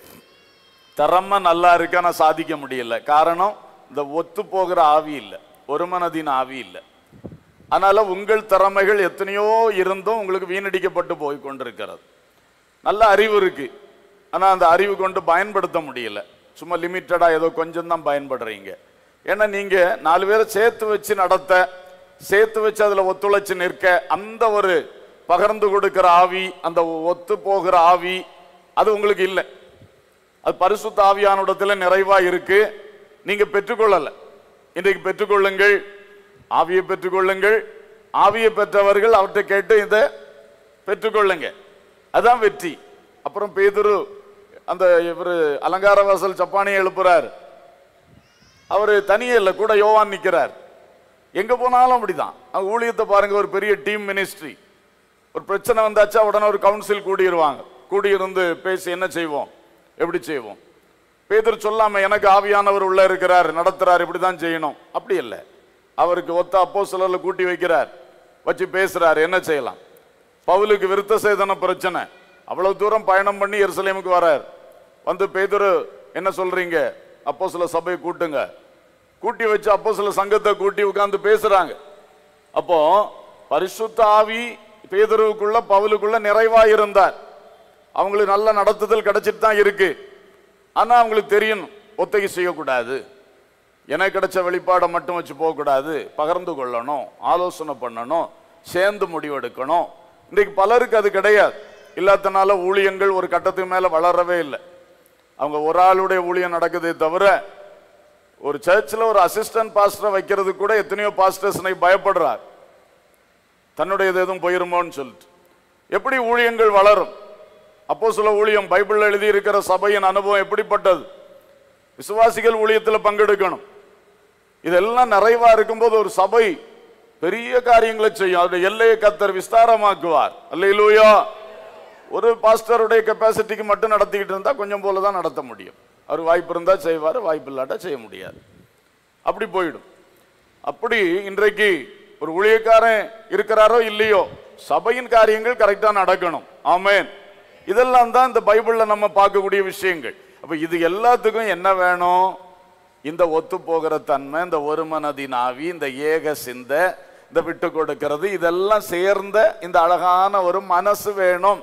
திறமை நல்லா இருக்கு ஆனா சாதிக்க முடியல காரணம் இந்த ஒத்து போகிற ஆவி இல்லை ஒரு மனதின் ஆவி இல்லை அதனால உங்கள் திறமைகள் எத்தனையோ இருந்தும் உங்களுக்கு வீணடிக்கப்பட்டு போய் கொண்டிருக்கிறது நல்ல அறிவு இருக்கு ஆனா அந்த அறிவு கொண்டு பயன்படுத்த முடியல சும்மா லிமிட்டடா ஏதோ கொஞ்சம் தான் பயன்படுறீங்க ஏன்னா நீங்க நாலு பேரை சேர்த்து வச்சு நடத்த சேர்த்து வச்சு அதுல ஒத்துழைச்சு நிற்க அந்த ஒரு பகிர்ந்து கொடுக்கிற ஆவி அந்த ஒத்து போகிற ஆவி அது உங்களுக்கு இல்லை அது பரிசுத்த ஆவியானோடத்துல நிறைவா இருக்கு நீங்க பெற்றுக்கொள்ளல இன்றைக்கு பெற்றுக்கொள்ளுங்கள் ஆவியை பெற்றுக்கொள்ளுங்கள் ஆவியை பெற்றவர்கள் அவர்கிட்ட கேட்டு இதை பெற்றுக்கொள்ளுங்க அதான் வெற்றி அப்புறம் பேதுரு அந்த இவரு அலங்கார வாசல் சப்பானியை எழுப்புறார் அவரு தனியே இல்லை கூட யோவான் நிக்கிறார் எங்க போனாலும் அப்படிதான் அவங்க ஊழியத்தை பாருங்க ஒரு பெரிய டீம் மினிஸ்ட்ரி ஒரு பிரச்சனை வந்தாச்சா உடனே ஒரு கவுன்சில் கூடியிருவாங்க கூடியிருந்து பேசி என்ன செய்வோம் எப்படி செய்வோம் பேதர் சொல்லாம எனக்கு ஆவியானவர் உள்ள இருக்கிறார் நடத்துறார் இப்படிதான் செய்யணும் அப்படி இல்லை அவருக்கு ஒத்த அப்போ சிலர்ல கூட்டி வைக்கிறார் வச்சு பேசுறாரு என்ன செய்யலாம் பவுலுக்கு விருத்த சேதன பிரச்சனை அவ்வளவு தூரம் பயணம் பண்ணி எருசலேமுக்கு வரார் வந்து பேதுரு என்ன சொல்றீங்க அப்போ சில சபையை கூட்டுங்க கூட்டி வச்சு அப்போ சில சங்கத்தை கூட்டி உட்கார்ந்து பேசுறாங்க அப்போ பரிசுத்த ஆவி பேதுருவுக்குள்ள பவுலுக்குள்ள நிறைவா இருந்தார் அவங்களுக்கு நல்ல நடத்துதல் கிடைச்சிட்டு தான் இருக்கு ஆனா அவங்களுக்கு தெரியும் ஒத்தகை செய்யக்கூடாது எனக்கு கிடைச்ச வெளிப்பாடை மட்டும் வச்சு போகக்கூடாது பகிர்ந்து கொள்ளணும் ஆலோசனை பண்ணணும் சேர்ந்து முடிவெடுக்கணும் இன்றைக்கு பலருக்கு அது கிடையாது இல்லாதனால ஊழியங்கள் ஒரு கட்டத்துக்கு மேல வளரவே இல்லை அவங்க ஒரு ஆளுடைய ஊழியம் நடக்குதே தவிர ஒரு சர்ச்சில் ஒரு அசிஸ்டன்ட் பாஸ்டரை வைக்கிறது கூட எத்தனையோ பாஸ்டர்ஸ் பயப்படுறார் தன்னுடையது எதுவும் போயிருமோன்னு சொல்லிட்டு எப்படி ஊழியங்கள் வளரும் அப்போ சில ஊழியம் பைபிள் எழுதி இருக்கிற சபையின் அனுபவம் எப்படிப்பட்டது விசுவாசிகள் ஊழியத்தில் பங்கெடுக்கணும் இதெல்லாம் நிறைவா இருக்கும்போது ஒரு சபை பெரிய காரியங்களை செய்யும் அதோட எல்லையை கத்தர் விஸ்தாரமாக்குவார் அல்லையிலூயா ஒரு பாஸ்டருடைய கெப்பாசிட்டிக்கு மட்டும் நடத்திக்கிட்டு இருந்தா கொஞ்சம் போல தான் நடத்த முடியும் அவர் வாய்ப்பு இருந்தா செய்வார் வாய்ப்பு இல்லாட்டா செய்ய முடியாது அப்படி போயிடும் அப்படி இன்றைக்கு ஒரு ஊழியக்காரன் இருக்கிறாரோ இல்லையோ சபையின் காரியங்கள் கரெக்டா நடக்கணும் ஆமென் இதெல்லாம் தான் இந்த பைபிள்ல நம்ம பார்க்கக்கூடிய விஷயங்கள் அப்ப இது எல்லாத்துக்கும் என்ன வேணும் இந்த ஒத்து போகிற தன்மை இந்த ஒருமனதின் ஆவி இந்த ஏக சிந்த இந்த விட்டு கொடுக்கிறது இதெல்லாம் சேர்ந்த இந்த அழகான ஒரு மனசு வேணும்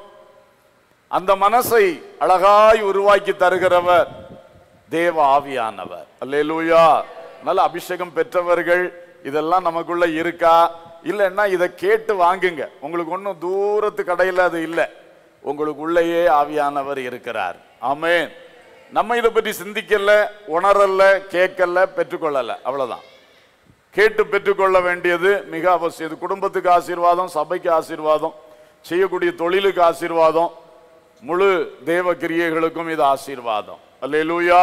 அந்த மனசை அழகாய் உருவாக்கி தருகிறவர் தேவ ஆவியானவர் அல்லேலூயா நல்ல அபிஷேகம் பெற்றவர்கள் இதெல்லாம் நமக்குள்ள இருக்கா இல்லைன்னா இதை கேட்டு வாங்குங்க உங்களுக்கு ஒன்றும் தூரத்து கடையில் அது இல்லை உங்களுக்கு உள்ளேயே ஆவியானவர் இருக்கிறார் ஆமென் நம்ம இதை பற்றி சிந்திக்கல உணரல கேட்கல பெற்றுக்கொள்ளல அவ்வளவுதான் கேட்டு பெற்றுக்கொள்ள வேண்டியது மிக அவசியம் இது குடும்பத்துக்கு ஆசீர்வாதம் சபைக்கு ஆசீர்வாதம் செய்யக்கூடிய தொழிலுக்கு ஆசீர்வாதம் முழு தேவ கிரியைகளுக்கும் இது ஆசீர்வாதம் அல்லேலூயா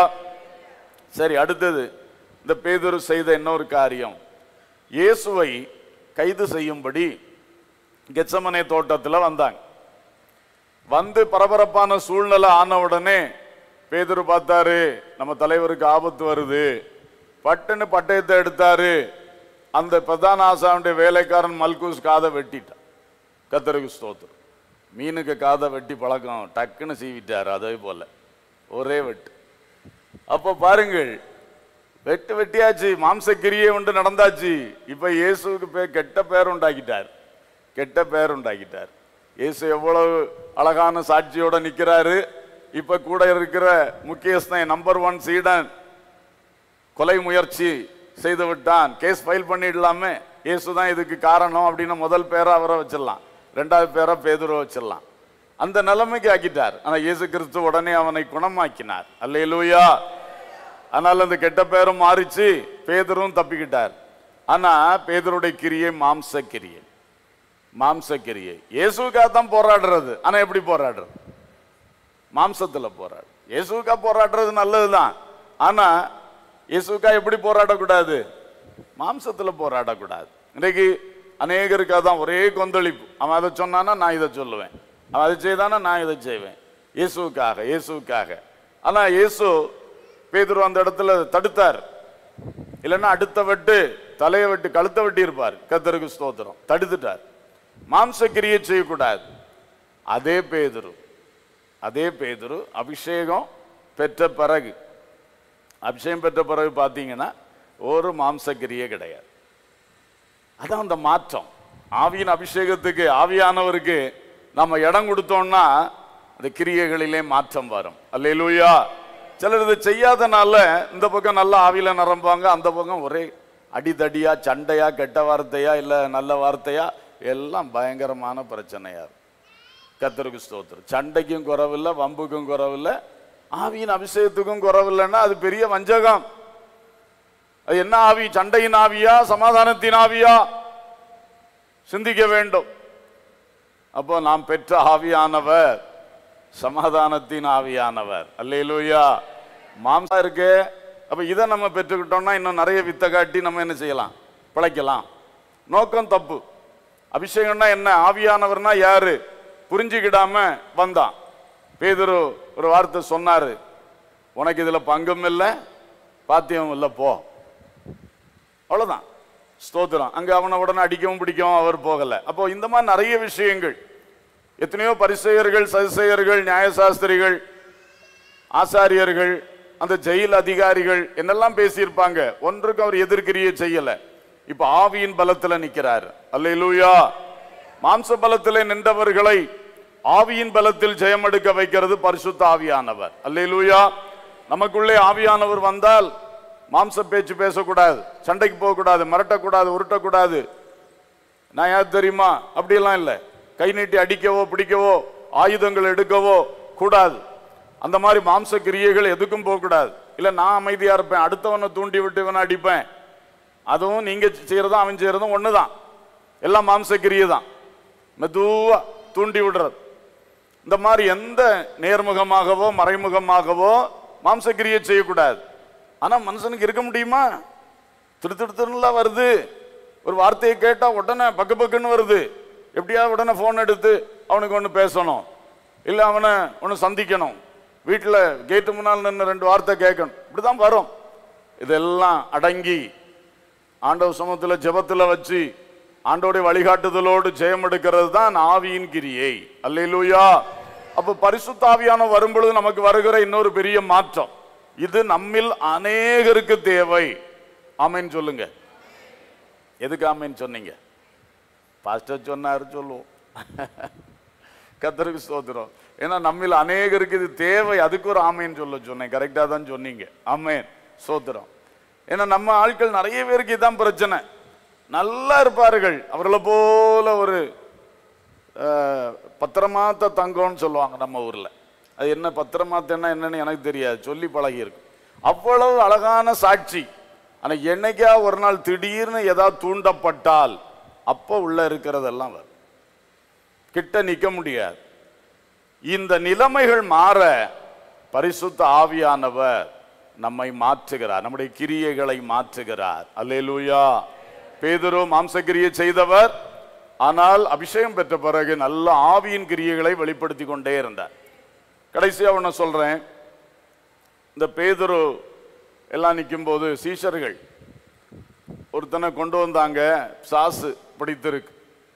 சரி அடுத்தது இந்த பேதுரு செய்த இன்னொரு காரியம் இயேசுவை கைது செய்யும்படி கெச்சமனை தோட்டத்தில் வந்தாங்க வந்து பரபரப்பான சூழ்நிலை ஆன உடனே பேதுரு பார்த்தாரு நம்ம தலைவருக்கு ஆபத்து வருது பட்டுன்னு பட்டயத்தை எடுத்தாரு அந்த பிரதான ஆசாவுடைய வேலைக்காரன் மல்கூஸ் காதை வெட்டிட்டான் கத்தருக்கு ஸ்தோத்திரம் மீனுக்கு காதை வெட்டி பழக்கம் டக்குன்னு சீவிட்டார் அதே போல ஒரே வெட்டு அப்போ பாருங்கள் வெட்டு வெட்டியாச்சு மாம்சக்கிரியை உண்டு நடந்தாச்சு இப்ப இயேசுவுக்கு பேர் கெட்ட பேர் உண்டாக்கிட்டார் கெட்ட பேர் உண்டாக்கிட்டார் இயேசு எவ்வளவு அழகான சாட்சியோட நிக்கிறாரு இப்ப கூட இருக்கிற முக்கியஸ்தன் நம்பர் ஒன் சீடன் கொலை முயற்சி செய்து விட்டான் கேஸ் ஃபைல் பண்ணிடலாமே இயேசு தான் இதுக்கு காரணம் அப்படின்னு முதல் பேரை அவரை வச்சிடலாம் ரெண்டாவது பேரை பேதுரை வச்சிடலாம் அந்த நிலைமைக்கு ஆக்கிட்டார் ஆனா இயேசு கிறிஸ்து உடனே அவனை குணமாக்கினார் அல்லேலூயா ஆனால் அந்த கெட்ட பேரும் மாறிச்சு பேதரும் தப்பிக்கிட்டார் ஆனா பேதருடைய கிரியை மாம்ச கிரியை மாம்ச கிரியை இயேசுக்காக தான் போராடுறது ஆனா எப்படி போராடுறது மாம்சத்துல போராடு இயேசுக்கா போராடுறது நல்லதுதான் ஆனா இயேசுக்கா எப்படி போராடக்கூடாது மாம்சத்துல போராடக்கூடாது இன்னைக்கு அநேகருக்கு அதான் ஒரே கொந்தளிப்பு அவன் அதை சொன்னானா நான் இதை சொல்லுவேன் அவன் அதை செய்தானா நான் இதை செய்வேன் இயேசுக்காக இயேசுக்காக ஆனா இயேசு பேதுரு அந்த இடத்துல தடுத்தார் இல்லைன்னா அடுத்த வெட்டு தலையை வெட்டி கழுத்தை வெட்டி இருப்பார் கத்தருக்கு ஸ்தோத்திரம் தடுத்துட்டார் மாம்ச கிரியை செய்யக்கூடாது அதே பேதுரு அதே பேதுரு அபிஷேகம் பெற்ற பிறகு அபிஷேகம் பெற்ற பிறகு பார்த்தீங்கன்னா ஒரு மாம்சக்கிரியே கிடையாது அதான் அந்த மாற்றம் ஆவியின் அபிஷேகத்துக்கு ஆவியானவருக்கு நம்ம இடம் கொடுத்தோம்னா அந்த கிரியைகளிலே மாற்றம் வரும் அல்லேலூயா சிலர் இதை செய்யாதனால இந்த பக்கம் நல்ல ஆவியில நிரம்புவாங்க அந்த பக்கம் ஒரே அடிதடியா சண்டையா கெட்ட வார்த்தையா இல்ல நல்ல வார்த்தையா எல்லாம் பயங்கரமான பிரச்சனையா இருக்கும் கத்தருக்கு ஸ்தோத்திரம் சண்டைக்கும் குறவில்லை வம்புக்கும் குறவில்லை ஆவியின் அபிஷேகத்துக்கும் குறவில்லைன்னா அது பெரிய வஞ்சகம் அது என்ன ஆவி சண்டையின் ஆவியா சமாதானத்தின் ஆவியா சிந்திக்க வேண்டும் அப்போ நாம் பெற்ற ஆவியானவர் சமாதானத்தின் ஆவியானவர் அல்லேலூயா மாம்சம் இருக்கு அப்ப இதை நம்ம பெற்றுக்கிட்டோம்னா இன்னும் நிறைய வித்த காட்டி நம்ம என்ன செய்யலாம் பிழைக்கலாம் நோக்கம் தப்பு அபிஷேகம்னா என்ன ஆவியானவர்னா யாரு புரிஞ்சுக்கிடாம வந்தான் பேதுரு ஒரு வார்த்தை சொன்னாரு உனக்கு இதுல பங்கும் இல்லை பாத்தியம் இல்லை போ அவ்வளவுதான் ஸ்தோத்திரம் அங்க அவனை உடனே அடிக்கவும் பிடிக்கவும் அவர் போகல அப்போ இந்த மாதிரி நிறைய விஷயங்கள் எத்தனையோ பரிசெயர்கள் சதிசெயர்கள் நியாயசாஸ்திரிகள் ஆசாரியர்கள் அந்த ஜெயில் அதிகாரிகள் என்னெல்லாம் பேசியிருப்பாங்க ஒன்றுக்கு அவர் எதிர்க்கிரியை செய்யல இப்ப ஆவியின் பலத்துல நிக்கிறார் அல்லேலூயா மாம்ச பலத்திலே நின்றவர்களை ஆவியின் பலத்தில் ஜெயம் எடுக்க வைக்கிறது பரிசுத்த ஆவியானவர் அல்லேலூயா நமக்குள்ளே ஆவியானவர் வந்தால் மாம்ச பேச்சு பேசக்கூடாது சண்டைக்கு போகக்கூடாது மிரட்டக்கூடாது உருட்டக்கூடாது நான் யார் தெரியுமா அப்படியெல்லாம் இல்லை கை நீட்டி அடிக்கவோ பிடிக்கவோ ஆயுதங்கள் எடுக்கவோ கூடாது அந்த மாதிரி மாம்ச கிரியைகள் எதுக்கும் போகக்கூடாது இல்லை நான் அமைதியா இருப்பேன் அடுத்தவனை தூண்டி விட்டு இவனை அடிப்பேன் அதுவும் நீங்க செய்யறதும் அவன் செய்யறதும் ஒண்ணுதான் எல்லாம் மாம்ச கிரியை தான் மெதுவா தூண்டி விடுறது இந்த மாதிரி எந்த நேர்முகமாகவோ மறைமுகமாகவோ மாம்சக்கிரியை செய்யக்கூடாது ஆனா மனுஷனுக்கு இருக்க முடியுமா திரு திரு திருலாம் வருது ஒரு வார்த்தையை கேட்டா உடனே பக்கு பக்குன்னு வருது எப்படியாவது உடனே ஃபோன் எடுத்து அவனுக்கு ஒன்று பேசணும் இல்லை அவனை ஒன்று சந்திக்கணும் வீட்டில் கேட்டு முன்னால் நின்று ரெண்டு வார்த்தை கேட்கணும் இப்படிதான் வரும் இதெல்லாம் அடங்கி ஆண்டவர் சமூகத்தில் ஜெபத்தில் வச்சு ஆண்டோடைய வழிகாட்டுதலோடு ஜெயம் எடுக்கிறது தான் ஆவியின் கிரியை அல்லேலூயா அப்ப பரிசுத்த ஆவியான வரும்பொழுது நமக்கு வருகிற இன்னொரு பெரிய மாற்றம் இது நம்மில் அநேகருக்கு தேவை ஆமென் சொல்லுங்க எதுக்கு ஆமென் சொன்னீங்க பாஸ்டர் சொன்னாரு சொல்லுவோம் கத்தருக்கு ஸ்தோத்திரம் ஏன்னா நம்மில் அநேகருக்கு இது தேவை அதுக்கு ஒரு ஆமேன் சொல்ல சொன்னேன் கரெக்டா தான் சொன்னீங்க ஆமேன் ஸ்தோத்திரம் ஏன்னா நம்ம ஆட்கள் நிறைய பேருக்கு இதான் பிரச்சனை நல்லா இருப்பார்கள் அவர்களை போல ஒரு அஹ், பத்திரமாத்த தங்கம்னு சொல்லுவாங்க நம்ம ஊர்ல அது என்ன பத்திரமாத்தன்னா என்னன்னு எனக்கு தெரியாது சொல்லி பழகி இருக்கு அவ்வளவு அழகான சாட்சி ஆனா என்னைக்கா ஒரு நாள் திடீர்னு ஏதாவது தூண்டப்பட்டால் அப்போ உள்ள இருக்கிறதெல்லாம் வரும் கிட்ட நிக்க முடியாது இந்த நிலைமைகள் மாற பரிசுத்த ஆவியானவர் நம்மை மாற்றுகிறார் நம்முடைய கிரியைகளை மாற்றுகிறார் அல்லேலூயா பேதுரு மாம்சக்கிரியை செய்தவர் ஆனால் அபிஷேகம் பெற்ற பிறகு நல்ல ஆவியின் கிரியைகளை வெளிப்படுத்தி கொண்டே இருந்தார் கடைசியா ஒண்ணு சொல்றேன் இந்த பேதுரு எல்லாம் நிக்கும்போது சீஷர்கள் ஒருத்தனை கொண்டு வந்தாங்க சாசு பிடித்திருக்கு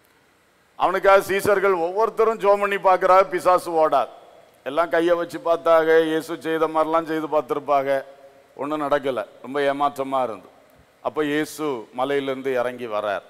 அவனுக்காக சீசர்கள் ஒவ்வொருத்தரும் ஜோம் பண்ணி பார்க்கறாங்க பிசாசு ஓடாது எல்லாம் கையை வச்சு பார்த்தாங்க இயேசு செய்த மாதிரிலாம் செய்து பார்த்துருப்பாங்க ஒன்றும் நடக்கலை ரொம்ப ஏமாற்றமாக இருந்து அப்போ இயேசு மலையிலேருந்து இறங்கி வரார்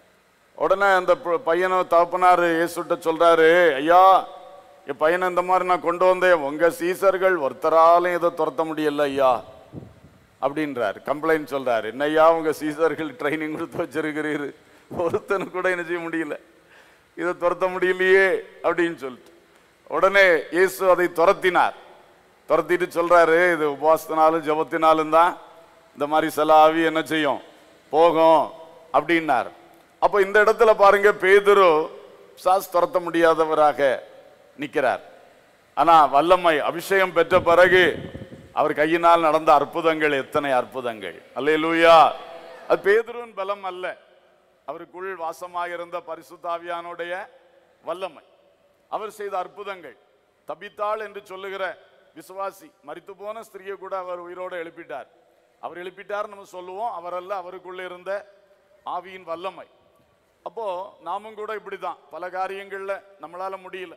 உடனே அந்த ப- பையனை தகப்பனார் இயேசுட்ட சொல்றாரு ஐயா என் பையனை இந்த மாதிரி நான் கொண்டு வந்தேன் உங்க சீசர்கள் ஒருத்தராலையும் இதை துரத்த முடியல ஐயா அப்படின்றார் கம்ப்ளைண்ட் சொல்றாரு என்னய்யா உங்க சீசர்கள் ட்ரைனிங் கொடுத்து வச்சிருக்கிறீரு ஒருத்தனு கூட என்ன செய்ய முடியல இதை துரத்த முடியலையே அப்படின்னு சொல்லிட்டு உடனே இயேசு அதை துரத்தினார் துரத்திட்டு சொல்றாரு இது உபவாசத்தினாலும் ஜெபத்தினாலும் தான் இந்த மாதிரி சில ஆவி என்ன செய்யும் போகும் அப்படின்னார் அப்போ இந்த இடத்துல பாருங்க பேதுரு சாஸ் துரத்த முடியாதவராக நிற்கிறார் ஆனா வல்லமை அபிஷேகம் பெற்ற பிறகு அவர் கையினால் நடந்த அற்புதங்கள் எத்தனை அற்புதங்கள் அல்லேலூயா அது பேதுருவின் பலம் அல்ல அவருக்குள் வாசமாக இருந்த பரிசுத்தாவியானுடைய வல்லமை அவர் செய்த அற்புதங்கள் தபித்தாள் என்று சொல்லுகிற விசுவாசி மரித்து போன ஸ்திரியை கூட அவர் உயிரோடு எழுப்பிட்டார் அவர் எழுப்பிட்டார் நம்ம சொல்லுவோம் அவரல்ல அவருக்குள்ள இருந்த ஆவியின் வல்லமை அப்போ நாமும் கூட இப்படிதான் பல காரியங்கள்ல நம்மளால முடியல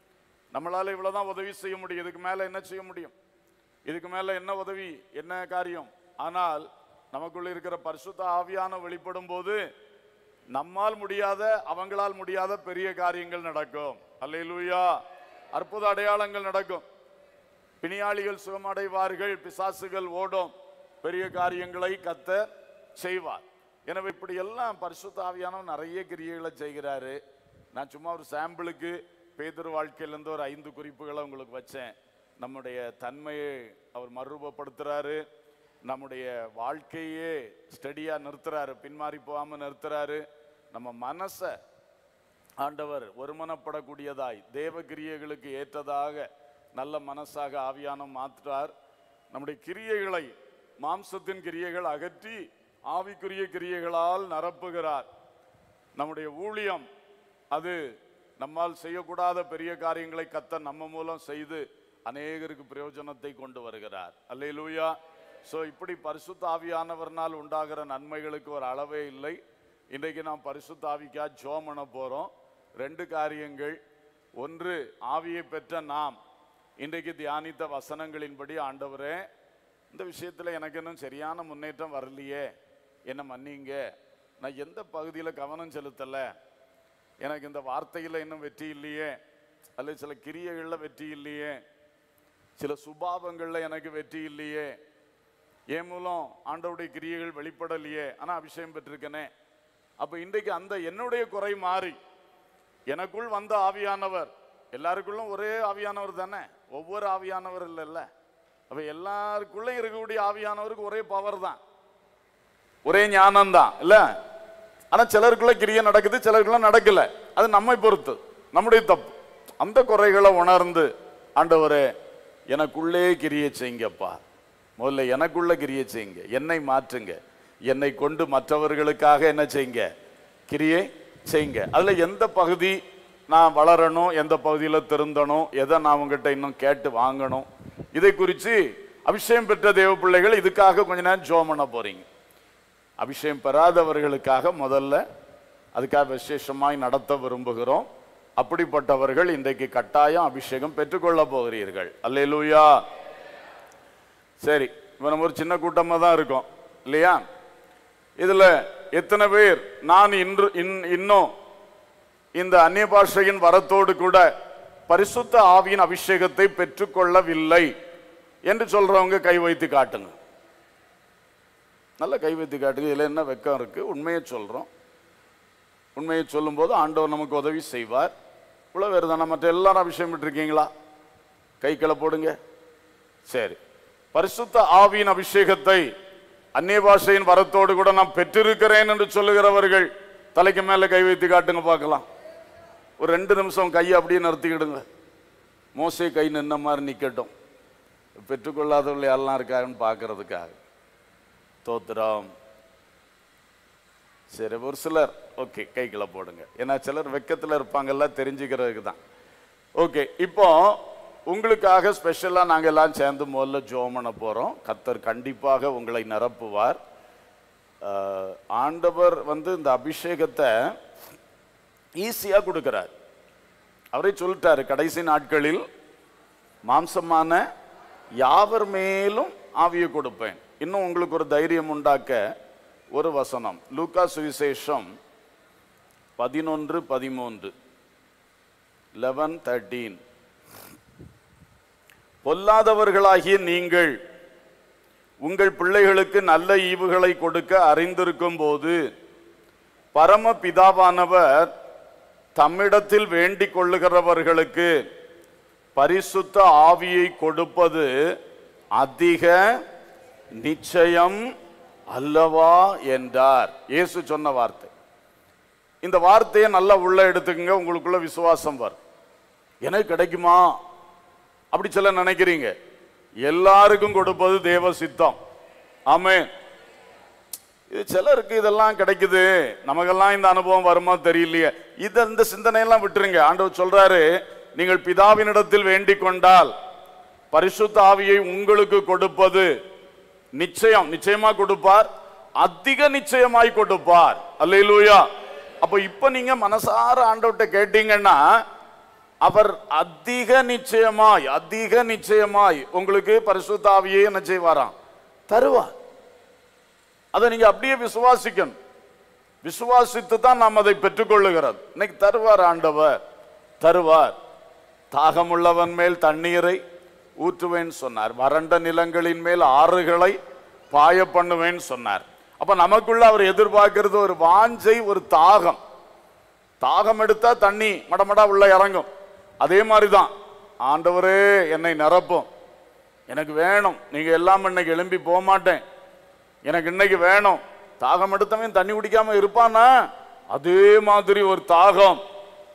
நம்மளால இவ்வளவுதான் உதவி செய்ய முடியும் இதுக்கு மேல என்ன செய்ய முடியும் இதுக்கு மேல என்ன உதவி என்ன காரியம் ஆனால் நமக்குள்ள இருக்கிற பரிசுத்த ஆவியான வெளிப்படும் போது நம்மால் முடியாத அவங்களால் முடியாத பெரிய காரியங்கள் நடக்கும் அல்லேலூயா அற்புத அடையாளங்கள் நடக்கும் பிணியாளிகள் சுகமடைவார்கள் பிசாசுகள் ஓடும் பெரிய காரியங்களை கத்த செய்வார் எனவே இப்படி எல்லாம் பரிசுத்த ஆவியானவர் நிறைய கிரியைகளை செய்கிறாரு நான் சும்மா ஒரு சாம்பிளுக்கு பேதர் வாழ்க்கையிலேருந்து ஒரு ஐந்து குறிப்புகளை உங்களுக்கு வச்சேன் நம்முடைய தன்மையை அவர் மறுரூபப்படுத்துறாரு நம்முடைய வாழ்க்கையே ஸ்டடியா நிறுத்துறாரு பின்மாறி போகாம நிறுத்துறாரு நம்ம மனசை ஆண்டவர் ஒருமனப்படக்கூடியதாய் தேவ கிரியைகளுக்கு ஏற்றதாக நல்ல மனசாக ஆவியான மாற்றார் நம்முடைய கிரியைகளை மாம்சத்தின் கிரியைகள் அகற்றி ஆவிக்குரிய கிரியைகளால் நிரப்புகிறார் நம்முடைய ஊழியம் அது நம்மால் செய்யக்கூடாத பெரிய காரியங்களை கத்த நம்ம மூலம் செய்து அநேகருக்கு பிரயோஜனத்தை கொண்டு வருகிறார் அல்லேலூயா ஸோ இப்படி பரிசுத்த ஆவியானவர்னால் உண்டாகிற நன்மைகளுக்கு ஒரு அளவே இல்லை இன்றைக்கு நாம் பரிசுத்த ஆவிக்கா ஜோம் பண்ண போகிறோம் ரெண்டு காரியங்கள் ஒன்று ஆவியை பெற்ற நாம் இன்றைக்கு தியானித்த வசனங்களின்படி ஆண்டவரே இந்த விஷயத்தில் எனக்கு இன்னும் சரியான முன்னேற்றம் வரலையே என்ன மன்னிங்க நான் எந்த பகுதியில் கவனம் செலுத்தலை எனக்கு இந்த வார்த்தையில் இன்னும் வெற்றி இல்லையே அல்லது சில கிரியைகளில் வெற்றி இல்லையே சில சுபாவங்களில் எனக்கு வெற்றி இல்லையே என் மூலம் ஆண்டவருடைய கிரியைகள் வெளிப்படலையே ஆனால் அபிஷேகம் பெற்றிருக்கனே அப்போ இன்றைக்கு அந்த என்னுடைய குறை மாறி எனக்குள் வந்த ஆவியானவர் எல்லாருக்குள்ளும் ஒரே ஆவியானவர் தானே ஒவ்வொரு ஆவியானவர் இல்லைல்ல அப்ப எல்லாருக்குள்ளும் இருக்கக்கூடிய ஆவியானவருக்கு ஒரே பவர் தான் ஒரே ஞானம் தான் இல்ல ஆனா சிலருக்குள்ள கிரியை நடக்குது சிலருக்குள்ள நடக்கல அது நம்மை பொறுத்து நம்முடைய தப்பு அந்த குறைகளை உணர்ந்து ஆண்டவரே எனக்குள்ளே கிரியை செய்யுங்கப்பா முதல்ல எனக்குள்ள கிரியை செய்யுங்க என்னை மாற்றுங்க என்னை கொண்டு மற்றவர்களுக்காக என்ன செய்யுங்க கிரியை செய்யுங்க அதுல எந்த பகுதி நான் வளரணும் எந்த பகுதியில் திருந்தணும் எதை நான் உங்ககிட்ட இன்னும் கேட்டு வாங்கணும் இதை குறித்து அபிஷேகம் பெற்ற தேவ பிள்ளைகள் இதுக்காக கொஞ்ச நேரம் ஜோம் பண்ண போறீங்க அபிஷேகம் பெறாதவர்களுக்காக முதல்ல அதுக்காக விசேஷமாய் நடத்த விரும்புகிறோம் அப்படிப்பட்டவர்கள் இன்றைக்கு கட்டாயம் அபிஷேகம் பெற்றுக்கொள்ள போகிறீர்கள் அல்லேலூயா சரி இப்போ நம்ம ஒரு சின்ன கூட்டமாக தான் இருக்கோம் இல்லையா இதுல எத்தனை பேர் நான் இன்று இன்- இன்னும் இந்த அந்நிய பாஷையின் வரத்தோடு கூட பரிசுத்த ஆவியின் அபிஷேகத்தை பெற்றுக்கொள்ளவில்லை என்று சொல்றவங்க கை வைத்து காட்டுங்க நல்ல கை வைத்து காட்டுங்க இதுல என்ன வெக்கம் இருக்கு உண்மையை சொல்றோம் உண்மையை சொல்லும்போது ஆண்டவர் நமக்கு உதவி செய்வார் இவ்வளவு வேறு தானே மற்ற எல்லாரும் அபிஷேகம் பெற்றிருக்கீங்களா கை கிளை போடுங்க சரி பரிசுத்த ஆவியின் அபிஷேகத்தை அந்நிய பாஷையின் வரத்தோடு கூட நான் பெற்றிருக்கிறேன் என்று சொல்லுகிறவர்கள் தலைக்கு மேல கை வைத்து காட்டுங்க பார்க்கலாம் ஒரு ரெண்டு நிமிஷம் கையை அப்படியே நிறுத்திக்கிடுங்க மோசே கை நின்ன மாதிரி நிக்கட்டும் பெற்றுக்கொள்ளாதவர்கள் யாரெல்லாம் இருக்காங்கன்னு பார்க்கறதுக்காக தோத்திரம் சரி ஒரு சிலர் ஓகே கைக்குள்ள போடுங்க ஏன்னா சிலர் வெக்கத்தில் இருப்பாங்கல்ல தெரிஞ்சுக்கிறதுக்கு தான் ஓகே இப்போ உங்களுக்காக ஸ்பெஷலாக நாங்கள் எல்லாம் சேர்ந்து முதல்ல ஜோம் பண்ண போகிறோம் கத்தர் கண்டிப்பாக உங்களை நிரப்புவார் ஆஹ், ஆண்டவர் வந்து இந்த அபிஷேகத்தை ஈஸியாக கொடுக்கிறார் அவரே சொல்லிட்டாரு கடைசி நாட்களில் மாம்சமான யாவர் மேலும் ஆவியை கொடுப்பேன் இன்னும் உங்களுக்கு ஒரு தைரியம் உண்டாக்க ஒரு வசனம் லூக்கா சுவிசேஷம் பதினொன்று பதிமூன்று லெவன் தேர்ட்டீன் பொல்லாதவர்களாகிய நீங்கள் உங்கள் பிள்ளைகளுக்கு நல்ல ஈவுகளை கொடுக்க அறிந்திருக்கும் போது பரம பிதாவானவர் தம்மிடத்தில் வேண்டிக் கொள்ளுகிறவர்களுக்கு பரிசுத்த ஆவியை கொடுப்பது அதிக நிச்சயம் அல்லவா என்றார் இயேசு சொன்ன வார்த்தை இந்த வார்த்தையை நல்லா உள்ள எடுத்துக்கங்க உங்களுக்குள்ள விசுவாசம் வரும் எனக்கு கிடைக்குமா அப்படி சொல்ல நினைக்கிறீங்க எல்லாருக்கும் கொடுப்பது தேவ சித்தம் ஆமென் இது சிலருக்கு இதெல்லாம் கிடைக்குது நமக்கெல்லாம் இந்த அனுபவம் வருமா தெரியலையே இது இந்த சிந்தனையெல்லாம் விட்டுருங்க ஆண்டவர் சொல்றாரு நீங்கள் பிதாவினிடத்தில் வேண்டிக் கொண்டால் பரிசுத்த ஆவியை உங்களுக்கு கொடுப்பது நிச்சயம் நிச்சயமா கொடுப்பார் அதிக நிச்சயமாய் கொடுப்பார் அல்லேலூயா அப்ப இப்ப நீங்க மனசார ஆண்டவர்கிட்ட கேட்டீங்கன்னா அவர் அதிக நிச்சயமாய் அதிக நிச்சயமாய் உங்களுக்கு பரிசுத்த ஆவியை என்ன செய்வாராம் தருவார் அதை நீங்க அப்படியே விசுவாசிக்கணும் விசுவாசித்து தான் நாம் அதை பெற்றுக்கொள்ளுகிறது இன்னைக்கு தருவார் ஆண்டவர் தருவார் தாகமுள்ளவன் மேல் தண்ணீரை ஊற்றுவேன் சொன்னார் வறண்ட நிலங்களின் மேல் ஆறுகளை பாய பண்ணுவேன் சொன்னார் அப்ப நமக்குள்ள அவர் எதிர்பார்க்கிறது ஒரு வாஞ்சை ஒரு தாகம் தாகம் எடுத்தா தண்ணி மடமடா உள்ள இறங்கும் அதே மாதிரி தான் ஆண்டவரே என்னை நிரப்பும் எனக்கு வேணும் நீங்க எல்லாம் இன்னைக்கு எழும்பி போக மாட்டேன் எனக்கு இன்னைக்கு வேணும் தாகம் எடுத்தவன் தண்ணி குடிக்காம இருப்பானா அதே மாதிரி ஒரு தாகம்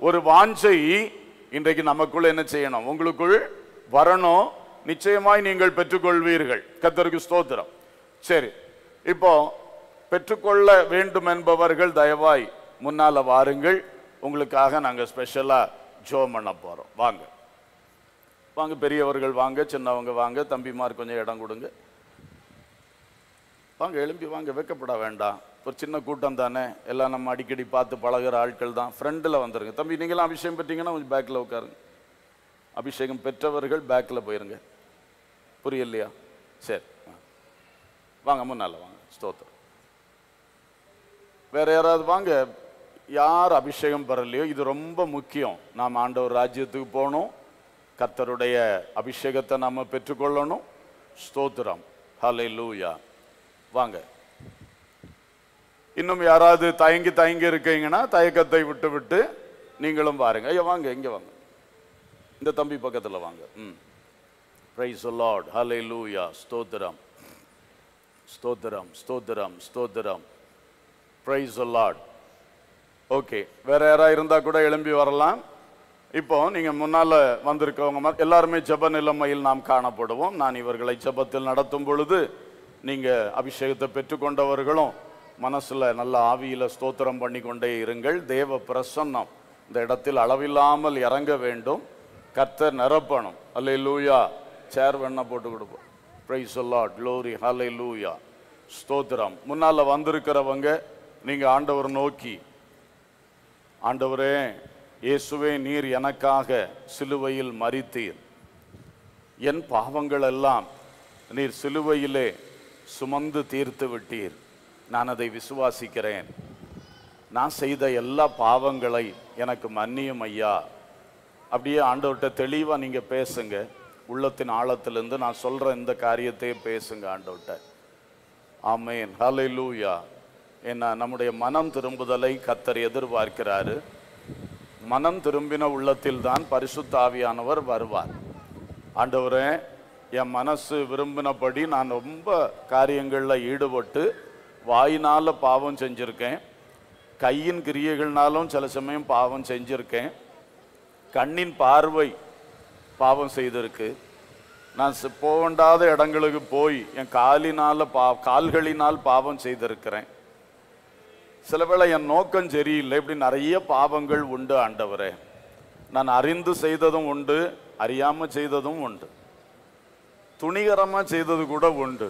ஒரு வாஞ்சை இன்றைக்கு நமக்குள்ள என்ன செய்யணும் உங்களுக்குள் வரணும் நிச்சயமாய் நீங்கள் பெற்றுக்கொள்வீர்கள் கத்தருக்கு ஸ்தோத்திரம் சரி இப்போ பெற்றுக்கொள்ள வேண்டும் என்பவர்கள் தயவாய் முன்னால வாருங்கள் உங்களுக்காக நாங்க ஸ்பெஷலா ஜோம் பண்ண போறோம் வாங்க வாங்க பெரியவர்கள் வாங்க சின்னவங்க வாங்க தம்பிமார் கொஞ்சம் இடம் கொடுங்க வாங்க எழும்பி வாங்க வெக்கப்பட வேண்டாம் ஒரு சின்ன கூட்டம் தானே எல்லாம் நம்ம அடிக்கடி பார்த்து பழகுற ஆட்கள் தான் ஃப்ரெண்டில் வந்துருங்க தம்பி நீங்களாம் அபிஷேகம் பெற்றீங்கன்னா கொஞ்சம் பேக்கில் உட்காருங்க அபிஷேகம் பெற்றவர்கள் பேக்கில் போயிருங்க புரியலையா சரி ஆ. வாங்க முன்னால வாங்க ஸ்தோத்திரம் வேற யாராவது வாங்க யார் அபிஷேகம் பெறலையோ இது ரொம்ப முக்கியம் நாம் ஆண்டவர் ராஜ்யத்துக்கு போகணும் கர்த்தருடைய அபிஷேகத்தை நாம பெற்றுக்கொள்ளணும் ஸ்தோத்திரம் ஹலை லூயா வாங்க இன்னும் யாராவது தயங்கி தயங்கி இருக்கீங்கன்னா தயக்கத்தை விட்டு விட்டு நீங்களும் பாருங்க ஐயா வாங்க இங்க வாங்க இந்த தம்பி பக்கத்துல வாங்க ம் பிரைஸ் லார்ட் ஹலை லூயா ஸ்தோத்திரம் ஸ்தோத்திரம் ஸ்தோத்திரம் ஸ்தோத்திரம் பிரைஸ் லார்ட் ஓகே வேற யாரா இருந்தா கூட எழும்பி வரலாம் இப்போ நீங்க முன்னால வந்திருக்கவங்க ம- எல்லாருமே ஜெப நிலைமையில் நாம் காணப்படுவோம் நான் இவர்களை ஜெபத்தில் நடத்தும் பொழுது நீங்க அபிஷேகத்தை பெற்றுக்கொண்டவர்களும் மனசுல நல்ல ஆவியில ஸ்தோத்திரம் பண்ணி கொண்டே இருங்கள் தேவ பிரசன்னம் இந்த இடத்தில் அளவில்லாமல் இறங்க வேண்டும் கர்த்தர் நிரப்பணும் அல்லே லூயா சேர் வேணா போட்டு கொடுப்போம் பிரைஸ் லார்ட் க்ளோரி ஹலை லூயா ஸ்தோத்திரம் முன்னால வந்திருக்கிறவங்க நீங்க ஆண்டவர் நோக்கி ஆண்டவரே இயேசுவே நீர் எனக்காக சிலுவையில் மரித்தீர் என் பாவங்கள் எல்லாம் நீர் சிலுவையிலே சுமந்து தீர்த்து விட்டீர் நான் அதை விசுவாசிக்கிறேன் நான் செய்த எல்லா பாவங்களை எனக்கு மன்னியும் ஐயா அப்படியே ஆண்டவர்கிட்ட தெளிவா நீங்க பேசுங்க உள்ளத்தின் ஆழத்திலிருந்து நான் சொல்ற இந்த காரியத்தையே பேசுங்க ஆண்டவர்கிட்ட ஆமேன் ஹalleluya என்ன நம்முடைய மனம் திரும்புதலை கத்தர் எதிர்பார்க்கிறாரு மனம் திரும்பின உள்ளத்தில் தான் பரிசுத்த ஆவியானவர் வருவார் ஆண்டவரே என் மனசு விரும்பினபடி நான் ரொம்ப காரியங்கள்ல ஈடுபட்டு வாயினால பாவம் செஞ்சிருக்கேன் கையின் கிரியைகள்னாலும் சில சமயம் பாவம் செஞ்சிருக்கேன் கண்ணின் பார்வை பாவம் செய்திருக்கு நான் சி- போகண்டாத இடங்களுக்கு போய் என் காலினால பா கால்களினால் பாவம் செய்திருக்கிறேன் சில வேளை என் நோக்கம் சரியில்லை இப்படி நிறைய பாவங்கள் உண்டு ஆண்டவரே நான் அறிந்து செய்ததும் உண்டு அறியாம செய்ததும் உண்டு துணிகரமா செய்தது கூட உண்டு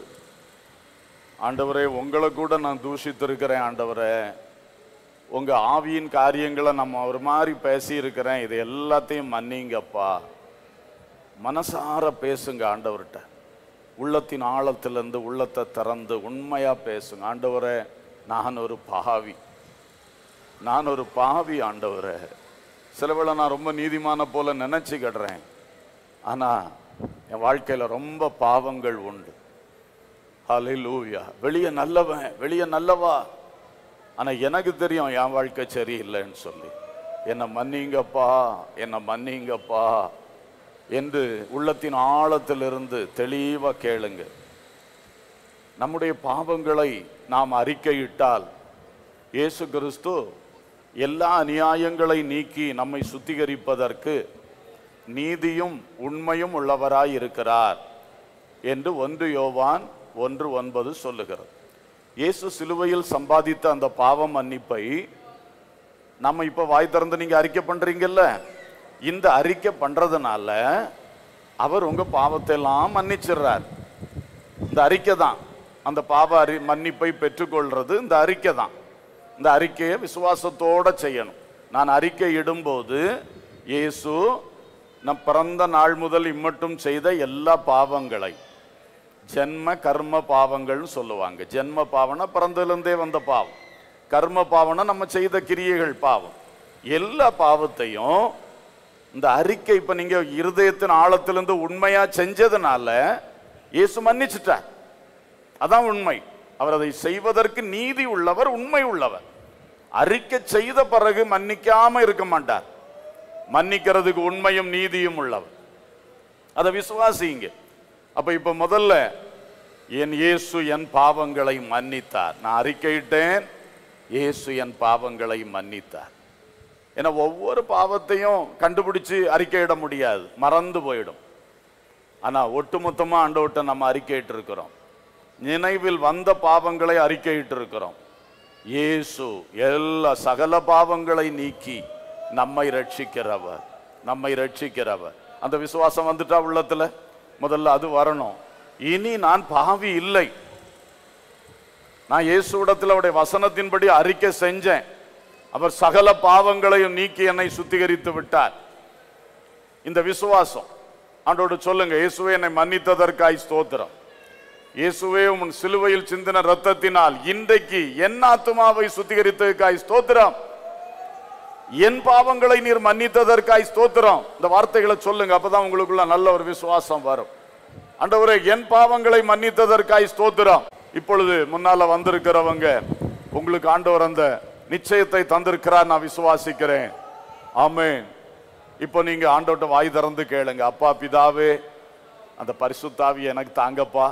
ஆண்டவரே உங்களை கூட நான் தூஷித்திருக்கிறேன் ஆண்டவரே உங்க ஆவியின் காரியங்களை நம்ம ஒரு மாதிரி பேசி இருக்கிறேன் இது எல்லாத்தையும் மன்னிங்கப்பா மனசார பேசுங்க ஆண்டவர்கிட்ட உள்ளத்தின் ஆழத்திலிருந்து உள்ளத்தை திறந்து உண்மையா பேசுங்க ஆண்டவரே நான் ஒரு பாவி நான் ஒரு பாவி ஆண்டவரே சில வேளை நான் ரொம்ப நீதிமான போல நினைச்சுக்கிடுறேன் ஆனா என் வாழ்க்கையில ரொம்ப பாவங்கள் உண்டு ஹalleluya வெளியே நல்லவன் வெளியே நல்லவா ஆனா எனக்கு தெரியும் என் வாழ்க்கை சரியில்லைன்னு சொல்லி என்னை மன்னிங்கப்பா என்னை மன்னிங்கப்பா என்று உள்ளத்தின் ஆழத்திலிருந்து தெளிவா கேளுங்க நம்முடைய பாவங்களை நாம் அறிக்கையிட்டால் இயேசு கிறிஸ்து எல்லா அநியாயங்களை நீக்கி நம்மை சுத்திகரிப்பதற்கு நீதியும் உண்மையும் உள்ளவராய் இருக்கிறார் என்று ஒன்று யோவான் ஒன்று ஒன்பது சொல்லுகிறது இயேசு சிலுவையில் சம்பாதித்த அந்த பாவ மன்னிப்பை நம்ம இப்ப வாய் திறந்து நீங்க அறிக்கை பண்றீங்கல்ல இந்த அறிக்கை பண்றதுனால அவர் உங்க பாவத்தை எல்லாம் மன்னிச்சிடுறார் இந்த அறிக்கை தான் அந்த பாவ அறி மன்னிப்பை பெற்றுக்கொள்றது இந்த அறிக்கை தான் இந்த அறிக்கையை விசுவாசத்தோட செய்யணும் நான் அறிக்கை இடும்போது இயேசு நம் பிறந்த நாள் முதல் இம்மட்டும் செய்த எல்லா பாவங்களை ஜென்ம கர்ம பாவங்கள்னு சொல்லுவாங்க ஜென்ம பாவம்னா பிறந்ததிலிருந்தே வந்த பாவம் கர்ம பாவம்னா நம்ம செய்த கிரியைகள் பாவம் எல்லா பாவத்தையும் இந்த அறிக்கை இப்ப நீங்க இருதயத்தின் ஆழத்திலிருந்து உண்மையா செஞ்சதுனால இயேசு மன்னிச்சிட்டார் அதான் உண்மை அவர் அதை செய்வதற்கு நீதி உள்ளவர் உண்மை உள்ளவர் அறிக்கை செய்த பிறகு மன்னிக்காம இருக்க மாட்டார் மன்னிக்கிறதுக்கு உண்மையும் நீதியும் உள்ளவர் அதை விசுவாசிங்க அப்ப இப்ப முதல்ல என் இயேசு என் பாவங்களை மன்னித்தார் நான் அறிக்கையிட்டேன் இயேசு என் பாவங்களை மன்னித்தார் ஏன்னா ஒவ்வொரு பாவத்தையும் கண்டுபிடிச்சு அறிக்கையிட முடியாது மறந்து போயிடும் ஆனா ஒட்டுமொத்தமா ஆண்டவர்கிட்ட நம்ம அறிக்கையிட்டு இருக்கிறோம் நினைவில் வந்த பாவங்களை அறிக்கையிட்டு இருக்கிறோம் இயேசு எல்லா சகல பாவங்களை நீக்கி நம்மை ரட்சிக்கிறவர் நம்மை ரட்சிக்கிறவர் அந்த விசுவாசம் வந்துட்டா உள்ளத்துல முதல்ல அது வரணும் இனி நான் பாவி இல்லை நான் இயேசுவிடத்தில் அவருடைய வசனத்தின்படி அறிக்கை செஞ்சேன் அவர் சகல பாவங்களையும் நீக்கி என்னை சுத்திகரித்து விட்டார் இந்த விசுவாசம் ஆண்டோடு சொல்லுங்க இயேசுவே என்னை மன்னித்ததற்காய் ஸ்தோத்திரம் இயேசுவே உன் சிலுவையில் சிந்தின ரத்தத்தினால் இன்றைக்கு என் ஆத்துமாவை சுத்திகரித்ததற்காய் ஸ்தோத்திரம் என் பாவங்களை நீர் மன்னித்ததற்காய் ஸ்தோத்திரம் இந்த வார்த்தைகளை சொல்லுங்க அப்பதான் உங்களுக்குள்ள நல்ல ஒரு விசுவாசம் வரும் ஆண்டவரே என் பாவங்களை மன்னித்ததற்காய் ஸ்தோத்திரம் இப்பொழுது முன்னால வந்திருக்கிறவங்க உங்களுக்கு ஆண்டவர் அந்த நிச்சயத்தை தந்திருக்கிறார் நான் விசுவாசிக்கிறேன் ஆமென் இப்போ நீங்க ஆண்டவர்ட்ட வாய் திறந்து கேளுங்க அப்பா பிதாவே அந்த பரிசுத்தாவி எனக்கு தாங்கப்பா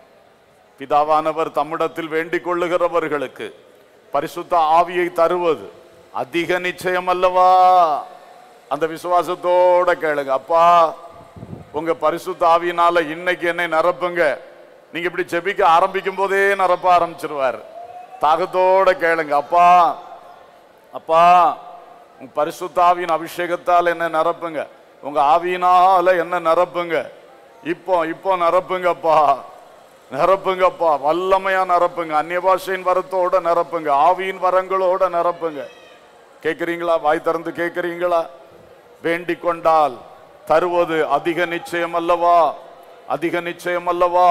பிதாவானவர் தம்மிடத்தில் வேண்டிக் கொள்ளுகிறவர்களுக்கு பரிசுத்த ஆவியை தருவது அதிக நிச்சயம் அல்லவா அந்த விசுவாசத்தோட கேளுங்க அப்பா உங்க பரிசுத்த ஆவியினால இன்னைக்கு என்னை நிரப்புங்க நீங்க இப்படி ஜெபிக்க ஆரம்பிக்கும் போதே நிரப்ப ஆரம்பிச்சிருவார் தாகத்தோட கேளுங்க அப்பா அப்பா உங்க பரிசுத்த ஆவியின் அபிஷேகத்தால் என்ன நிரப்புங்க உங்க ஆவியினால என்ன நிரப்புங்க இப்போ இப்போ நிரப்புங்கப்பா நிரப்புங்கப்பா வல்லமையா நிரப்புங்க அந்நிய பாஷையின் வரத்தோட நிரப்புங்க ஆவியின் வரங்களோட நிரப்புங்க கேக்குறீங்களா வாய் திறந்து கேக்குறீங்களா வேண்டிக் கொண்டால் தருவது அதிக நிச்சயம் அல்லவா அதிக நிச்சயம் அல்லவா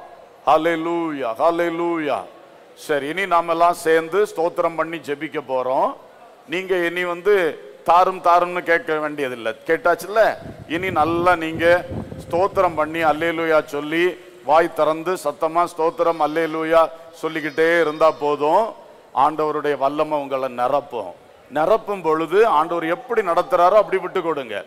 ஹalleluya ஹalleluya சரி இனி நாம எல்லாம் சேர்ந்து ஸ்தோத்திரம் பண்ணி ஜெபிக்க போறோம் நீங்க இனி வந்து தாரும் தாரும்னு கேட்க வேண்டியதில்லை கேட்டாச்சுல்ல இனி நல்லா நீங்க ஸ்தோத்திரம் பண்ணி அல்லேலூயா சொல்லி வாய் திறந்து சத்தமா ஸ்தோத்திரம் அல்லேலூயா சொல்லிக்கிட்டே இருந்தா போதும் ஆண்டவருடைய வல்லமை உங்களை நிரப்பும் நிரப்பும் பொழுது ஆண்டவர் எப்படி நடத்துறாரோ அப்படி விட்டு கொடுங்க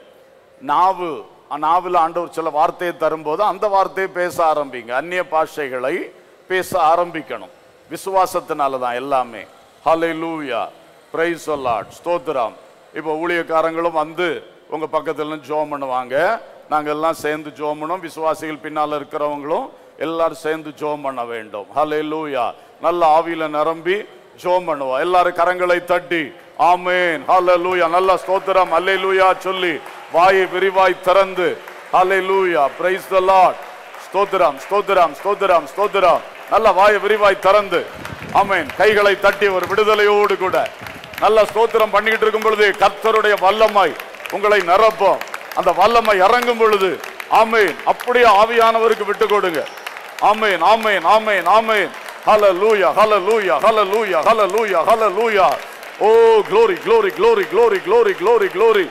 நாவு நாவில் ஆண்டவர் சில வார்த்தையை தரும்போது அந்த வார்த்தையை பேச ஆரம்பிங்க அந்நிய பாஷைகளை பேச ஆரம்பிக்கணும் விசுவாசத்தினால தான் எல்லாமே ஹலை லூயா பிரைஸ் சொல்லாட் ஸ்தோத்திரம் இப்போ ஊழியக்காரங்களும் வந்து உங்க பக்கத்துல ஜோம் பண்ணுவாங்க நாங்க எல்லாம் சேர்ந்து ஜோம் பண்ணுவோம் விசுவாசிகள் பின்னால இருக்கிறவங்களும் எல்லாரும் சேர்ந்து ஜோம் பண்ண வேண்டும் ஹலை லூயா நல்ல ஆவியில நிரம்பி ஜோம் பண்ணுவோம் எல்லாரும் கரங்களை தட்டி ஆமேன் ஹalleluya நல்ல ஸ்தோத்திரம் அல்லேலூயா சொல்லி வாயை விரிவாய் திறந்து ஹalleluya praise the lord ஸ்தோத்திரம் ஸ்தோத்திரம் ஸ்தோத்திரம் ஸ்தோத்திரம் நல்ல வாயை விரிவாய் திறந்து ஆமென் கைகளை தட்டி ஒரு விடுதலையோடு கூட நல்ல ஸ்தோத்திரம் பண்ணிக்கிட்டு இருக்கும் பொழுது கர்த்தருடைய வல்லமை உங்களை நிரப்பும் அந்த வல்லமை இறங்கும் பொழுது ஆமென் அப்படியே ஆவியானவருக்கு விட்டு கொடுங்க ஆமென் ஆமென் ஆமென் ஆமென் ஹalleluya hallelujah hallelujah hallelujah hallelujah oh glory glory glory glory glory glory glory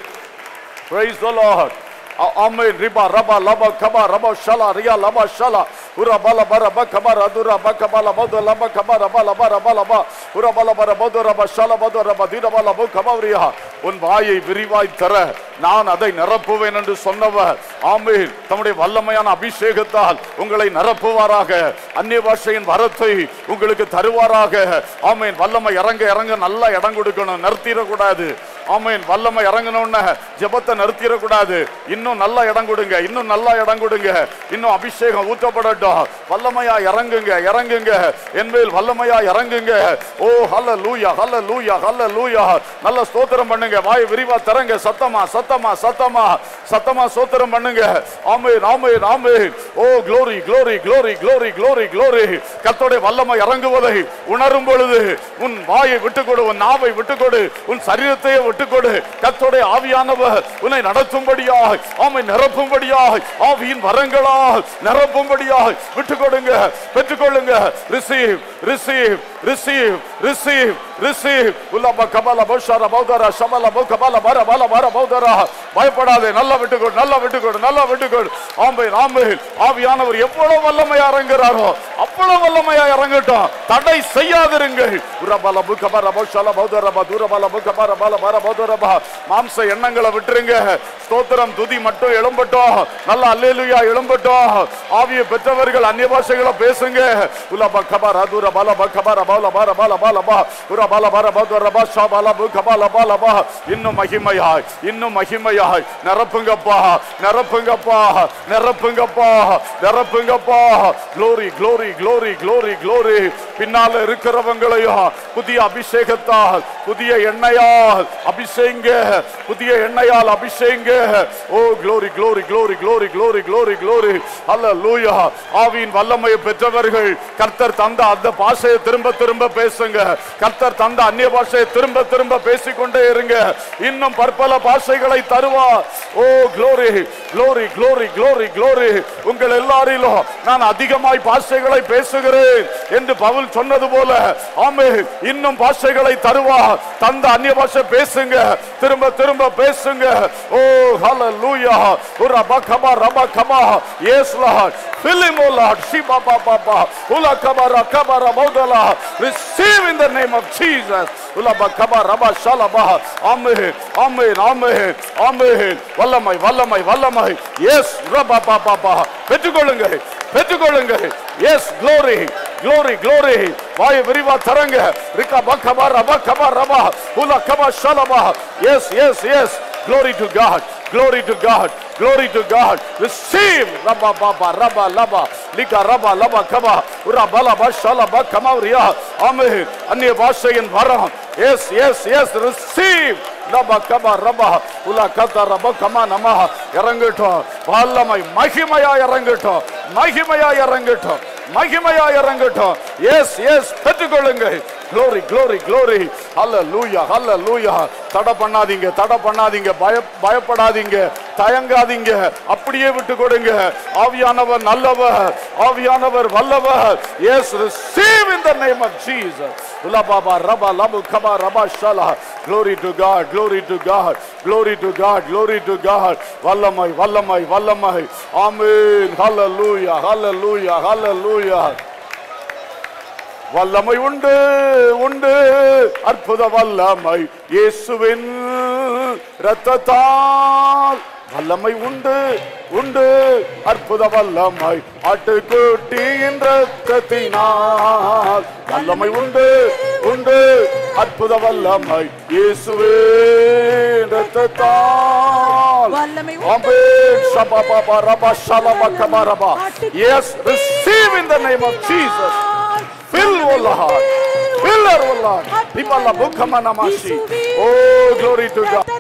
praise the lord A- amen riba raba laba kaba raba shala ria laba shala ura bala bara ba kaba radura ba kaba laba do laba kaba raba laba raba laba ura bala bara bodo raba shala bodo raba dira bala bu kaba ria உன் வாயை விரிவாய் தர நான் அதை நிரப்புவேன் என்று சொன்னவர் ஆமென் தம்முடைய வல்லமையான அபிஷேகத்தால் உங்களை நிரப்புவாராக அந்நிய பாஷையின் வரத்தை உங்களுக்கு தருவாராக ஆமென் வல்லமை இறங்க இறங்க நல்லா இடம் கொடுக்கணும் நிறுத்திடக்கூடாது ஆமென் வல்லமை இறங்கணும்னு ஜெபத்தை நிறுத்திடக்கூடாது இன்னும் நல்லா இடம் கொடுங்க இன்னும் நல்லா இடம் கொடுங்க இன்னும் அபிஷேகம் ஊற்றப்படட்டும் வல்லமையா இறங்குங்க இறங்குங்க என்மேல் வல்லமையா இறங்குங்க ஓ ஹல்ல லூயா ஹல்ல லூயா ஹல்ல லூயா நல்ல ஸ்தோத்திரம் பண்ணுங்க வாய் விரிவா தரங்க சத்தமா சத்தமா சத்தமா சத்தமா ஸ்தோத்திரம் பண்ணுங்க ஆமென் ஆமென் ஆமென் ஓ glory glory glory glory glory glory கர்த்தருடைய வல்லமை இறங்குவதை உணரும் பொழுது உன் வாயை விட்டுக்கொடு உன் நாவை விட்டுக்கொடு உன் சரீரத்தையே விட்டுக்கொடு கர்த்தருடைய ஆவியானவர் உன்னை நடத்தும்படியாய் ஆமை நிரப்பும்படியாய் ஆவியின் வரங்களால் நிரப்பும்படியாய் விட்டுக்கொடுங்க பெற்றுக்கொள்ளுங்க receive receive receive receive receive உல்லப கபல பௌஷார பௌதர சமல பௌ கபல பர பல பர பௌதர பயப்படாதே நல்லா விட்டுக்கொடு நல்லா விட்டுக்கொடு நல்லா விட்டுக்கொடு ஆம்பை ஆம்பை ஆவியானவர் எவ்வளவு வல்லமையா இறங்குறாரோ அவ்வளவு வல்லமையா இறங்கட்டும் தடை செய்யாதிருங்கள் உரபல புகபர பௌஷால பௌதரப தூரபல புகபர பல பர பௌதரப மாம்ச எண்ணங்களை விட்டுருங்க ஸ்தோத்திரம் துதி மட்டும் எழும்பட்டும் நல்ல அல்லேலுயா எழும்பட்டும் ஆவியை பெற்றவர்கள் அந்நிய பாஷைகளை பேசுங்க உலப கபர தூர பல ப கபர பல பர பல பல பா உர ரபல பர பத ரப ஷபல பு கபல பல பா இன்னும் மகிமையாய் இன்னும் மகிமையாய் நிரப்புங்கப்பா நிரப்புங்கப்பா நிரப்புங்கப்பா நிரப்புங்கப்பா glory glory glory glory glory பின்னால இருக்கிறவங்களையும் புதிய அபிஷேகத்தால் புதிய எண்ணெயால் அபிஷேங்க புதிய எண்ணெயால் அபிஷேங்க ஓ glory glory glory glory glory glory glory ஹalleluya ஆவியின் வல்லமையை பெற்றவர்கள் கர்த்தர் தந்த அந்த பாஷையை திரும்ப திரும்ப பேசுங்க கர்த்தர் தந்த அந்நிய பாஷையை திரும்ப திரும்ப பேசிக்கொண்டே இருங்க இன்னும் பற்பல பாஷைகளை தருவார் ஓ glory glory glory glory glory உங்கள் எல்லாரிலும் நான் அதிகமாய் பாஷைகளை பேசுகிறேன் என்று பவுல் சொன்னது போல ஆமே இன்னும் பாஷைகளை தருவார் தந்த அந்நிய பாஷை பேசுங்க திரும்ப திரும்ப பேசுங்க ஓ ஹalleluya உரா பகபா ரபா கபா yes lord fill him oh lord shiba ba ba ba ula kabara kabara modala receive in the name of jesus ula bakaba raba shalaba amen amen amen amen வல்லமை வல்லமை வல்லமை yes ரபா பா பா பா பெற்றுக்கொள்ளுங்க பெற்றுக்கொள்ளுங்க எஸ் glory glory glory வாய் விரிவா தரங்க ரிகா பக்கபா ரபா கபா ரபா உலா கபா ஷலபா yes yes yes glory to god glory to god glory to god receive raba baba raba laba lika raba laba kaba ura bala ba shalaba kama uriya amen அந்நிய பாஷையின் வரம் எஸ் எஸ் எஸ் receive ரபா கபா ரபா உலா கதா ரபா கமா நம இறங்கட்டும் வல்லமை மகிமையா இறங்கட்டும் மகிமையா இறங்கட்டும் மகிமையா இறங்கட்டும் எஸ் எஸ் பெற்றுக்கொள்ளுங்க glory glory glory hallelujah hallelujah தடை பண்ணாதீங்க தடை பண்ணாதீங்க பய பயப்படாதீங்க தயங்காதீங்க அப்படியே விட்டு கொடுங்க ஆவியானவர் நல்லவர் ஆவியானவர் வல்லவர் yes receive in the name of jesus உலா பாபா ரபா லபு கபா ரபா ஷலா glory to god glory to god glory to god glory to god வல்லமை வல்லமை வல்லமை ஆமென் hallelujah hallelujah hallelujah வல்லமை உண்டு உண்டு அற்புத வல்லமை இயேசுவின் இரத்தத்தால் வல்லமை உண்டு உண்டு அற்புத வல்லமை ஆட்டுக்குட்டியின் இரத்தத்தினால் வல்லமை உண்டு உண்டு அற்புத வல்லமை இயேசுவின் இரத்தத்தால் வல்லமை உண்டு. ஆமென் ஷபபப ரப ஷலப ரப Yes, receive in the name of Jesus. Fill, O Lord. Fill her, O Lord. Ibala bukama namashi. Oh, glory to God.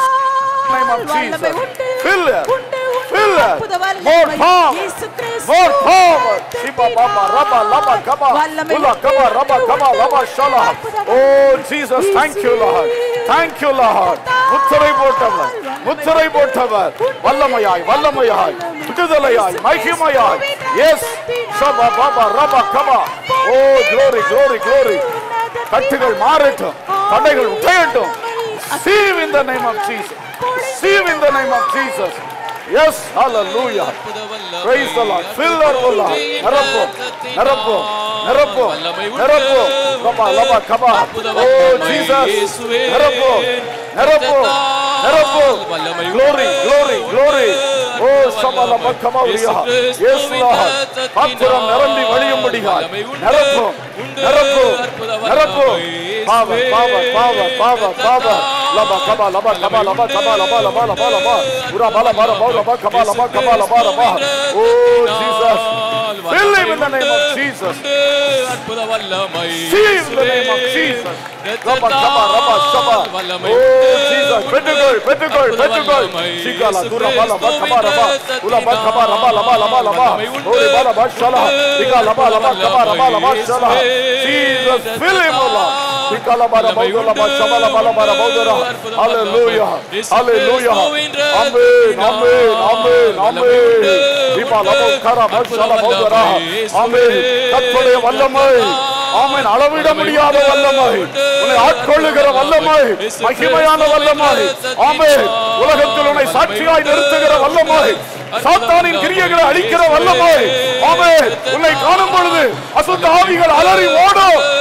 name of Jesus. Fill her. Fill her. More power. More power. Shiba baba raba laba kaba. Ula kaba raba kaba laba shala. Oh, Jesus, thank you, Lord. Thank you, Lord. முத்திரை போட்டவர் முத்திரை போட்டவர் வல்லமையாய் வல்லமையாய் விடுதலையாய் மகிமையாய் எஸ் சபா பாபா ரபா கபா ஓ glory glory glory கட்டுகள் மாறட்டும் தடைகள் உடையட்டும் receive in the name of Jesus receive in the name of Jesus yes hallelujah praise the Lord fill our oh Lord நிரப்பும் நிரப்பும் நிரப்பும் நிரப்பும் லபா லபா கபா oh Jesus நிரப்பும் நிரப்பும் நிரப்பும் glory glory glory oh சபா லபா கபா உரியா yes Lord பாத்திரம் நிரம்பி வழியும்படியாய் நிரப்பும் நிரப்பும் நிரப்பும் பாவ பாவ பாவ பாவ பாவ லபா கபா லபா கபா லபா கபா லபா லபா லபா லபா உரா பல பர பௌ லபா கபா லபா கபா லபா லபா oh Jesus fill him in the name of Jesus அற்புத வல்லமை Receive in the name of Jesus. Rabba, Rabba, Rabba, Shabba. Oh, Jesus. பெற்றுக்கொள், பெற்றுக்கொள், பெற்றுக்கொள். சிகாலா, துரா, பாலா, பா, கபா, ரபா. உலா, பா, கபா, ரபா, லபா, லபா, லபா. ஓரி, பாலா, பா, ஷலா. சிகா, லபா, லபா, கபா, ரபா, லபா, ஷலா. Jesus, fill him, O Lord. சிகாலா, Bala, பௌதோ, லபா, ஷபா, லபா, லபா, லபா, பௌதோரா. Hallelujah. Hallelujah. Amen, amen, amen, amen. Deepa, லபா, கரா, பா, ஷலா, பௌதோரா. Amen. கர்த்தருடைய வல்லமை ஆமென் அளவிட முடியாத வல்லமை உன்னை ஆட்கொள்ளுகிற வல்லமை மகிமையான வல்லமை ஆமென் உலகத்தில் உன்னை சாட்சியாய் நிறுத்துகிற வல்லமை சாத்தானின் கிரியைகளை அழிக்கிற வல்லமை ஆமென் உன்னை காணும் பொழுது அசுத்த ஆவிகள் அலறி ஓடும் அபிஷேகம்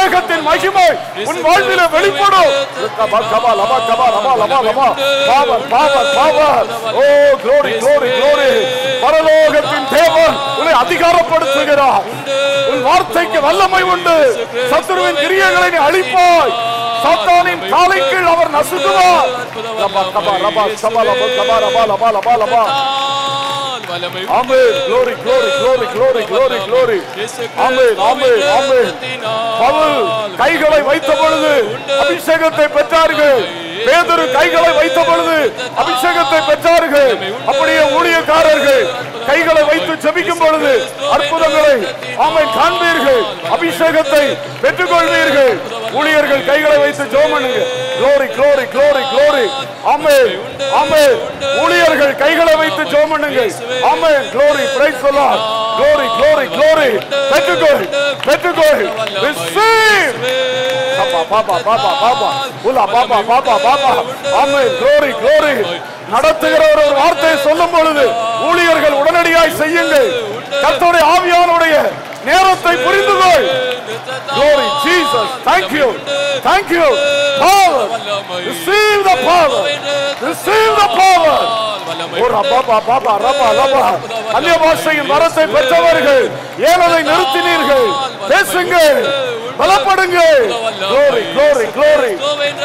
அபிஷேகத்தின் மகிமை உன் வாழ்விலே வெளிப்படும் கபா, கபா, லபா, கபா, லபா, லபா, லபா. Power, power, power. Oh, glory, glory, glory. பரலோகத்தின் தேவன் உன்னை அதிகாரப்படுத்துகிறார் உன் வார்த்தைக்கு வல்லமை உண்டு சத்துருவின் கிரியைகளை நீ அழிப்பாய் சாத்தானின் காலை கீழ் அவர் நசுக்குவார் ரபா, கபா, ரபா, சபா, லபா, கபா, ரபா, லபா, லபா, லபா. வல்லமை ஆமென். Glory, glory, glory, glory, glory, glory. ஆமென், ஆமென், ஆமென். பவுல் கைகளை வைத்த பொழுது அபிஷேகத்தை பெற்றார்கள் பேதுரு கைகளை வைத்த பொழுது அபிஷேகத்தை பெற்றார்கள் அப்படியே ஊழியக்காரர்கள் கைகளை வைத்து ஜெபிக்கும் பொழுது அற்புதங்களை ஆமை காண்பீர்கள் அபிஷேகத்தை பெற்றுக்கொள்வீர்கள் ஊழியர்கள் கைகளை வைத்து ஜோமனுங்க glory glory glory glory ஆமென் ஆமென் ஊழியர்கள் கைகளை வைத்து ஜோமனுங்கள் ஆமென் glory praise the lord glory glory glory பெற்றுக்கொள் பெற்றுக்கொள் receive பாப்பா பாப்பா பாப்பா பாப்பா உலா பாப்பா பாப்பா பாப்பா ஆமென் glory glory நடத்துகிறவர் ஒரு வார்த்தையை சொல்லும் பொழுது ஊழியர்கள் உடனடியாய் செய்யுங்கள் கர்த்தருடைய ஆவியானுடைய நேரத்தை புரிந்து கொள் glory jesus thank you thank you power receive the power receive the power ஓ ரபா பாபா பா ரபா ரபா அந்நிய பாஷையின் வரத்தை பெற்றவர்கள் ஏன் அதை நிறுத்தினீர்கள் பேசுங்கள் பலப்படுங்கள் glory glory glory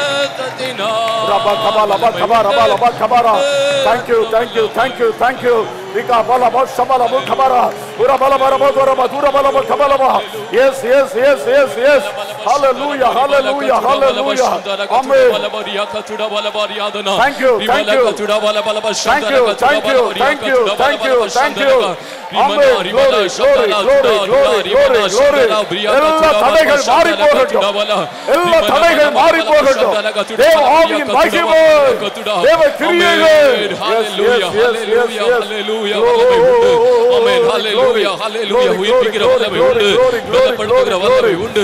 Rafah கபா லபா கபா Rafah லபா கபாரா thank you thank you thank you thank you விகா பல பா ஷபா லபு கபாரா உர பல பர போ துர பா துர பல பா கபா லபா yes yes yes yes yes hallelujah hallelujah hallelujah amen Thank you, thank you. Thank you, thank you, thank you, thank you, thank you. Amen. Glory, glory, glory, glory, glory, glory. எல்லா தடைகள் மாறி போகட்டும் எல்லா தடைகள் மாறி போகட்டும் தேவ ஆவியின் மகிமை தேவ கிரியைகள் Yes, yes, yes, yes, yes. உயிர்ப்பிக்கிற வல்லமை உண்டு பலப்படுத்துகிற வல்லமை உண்டு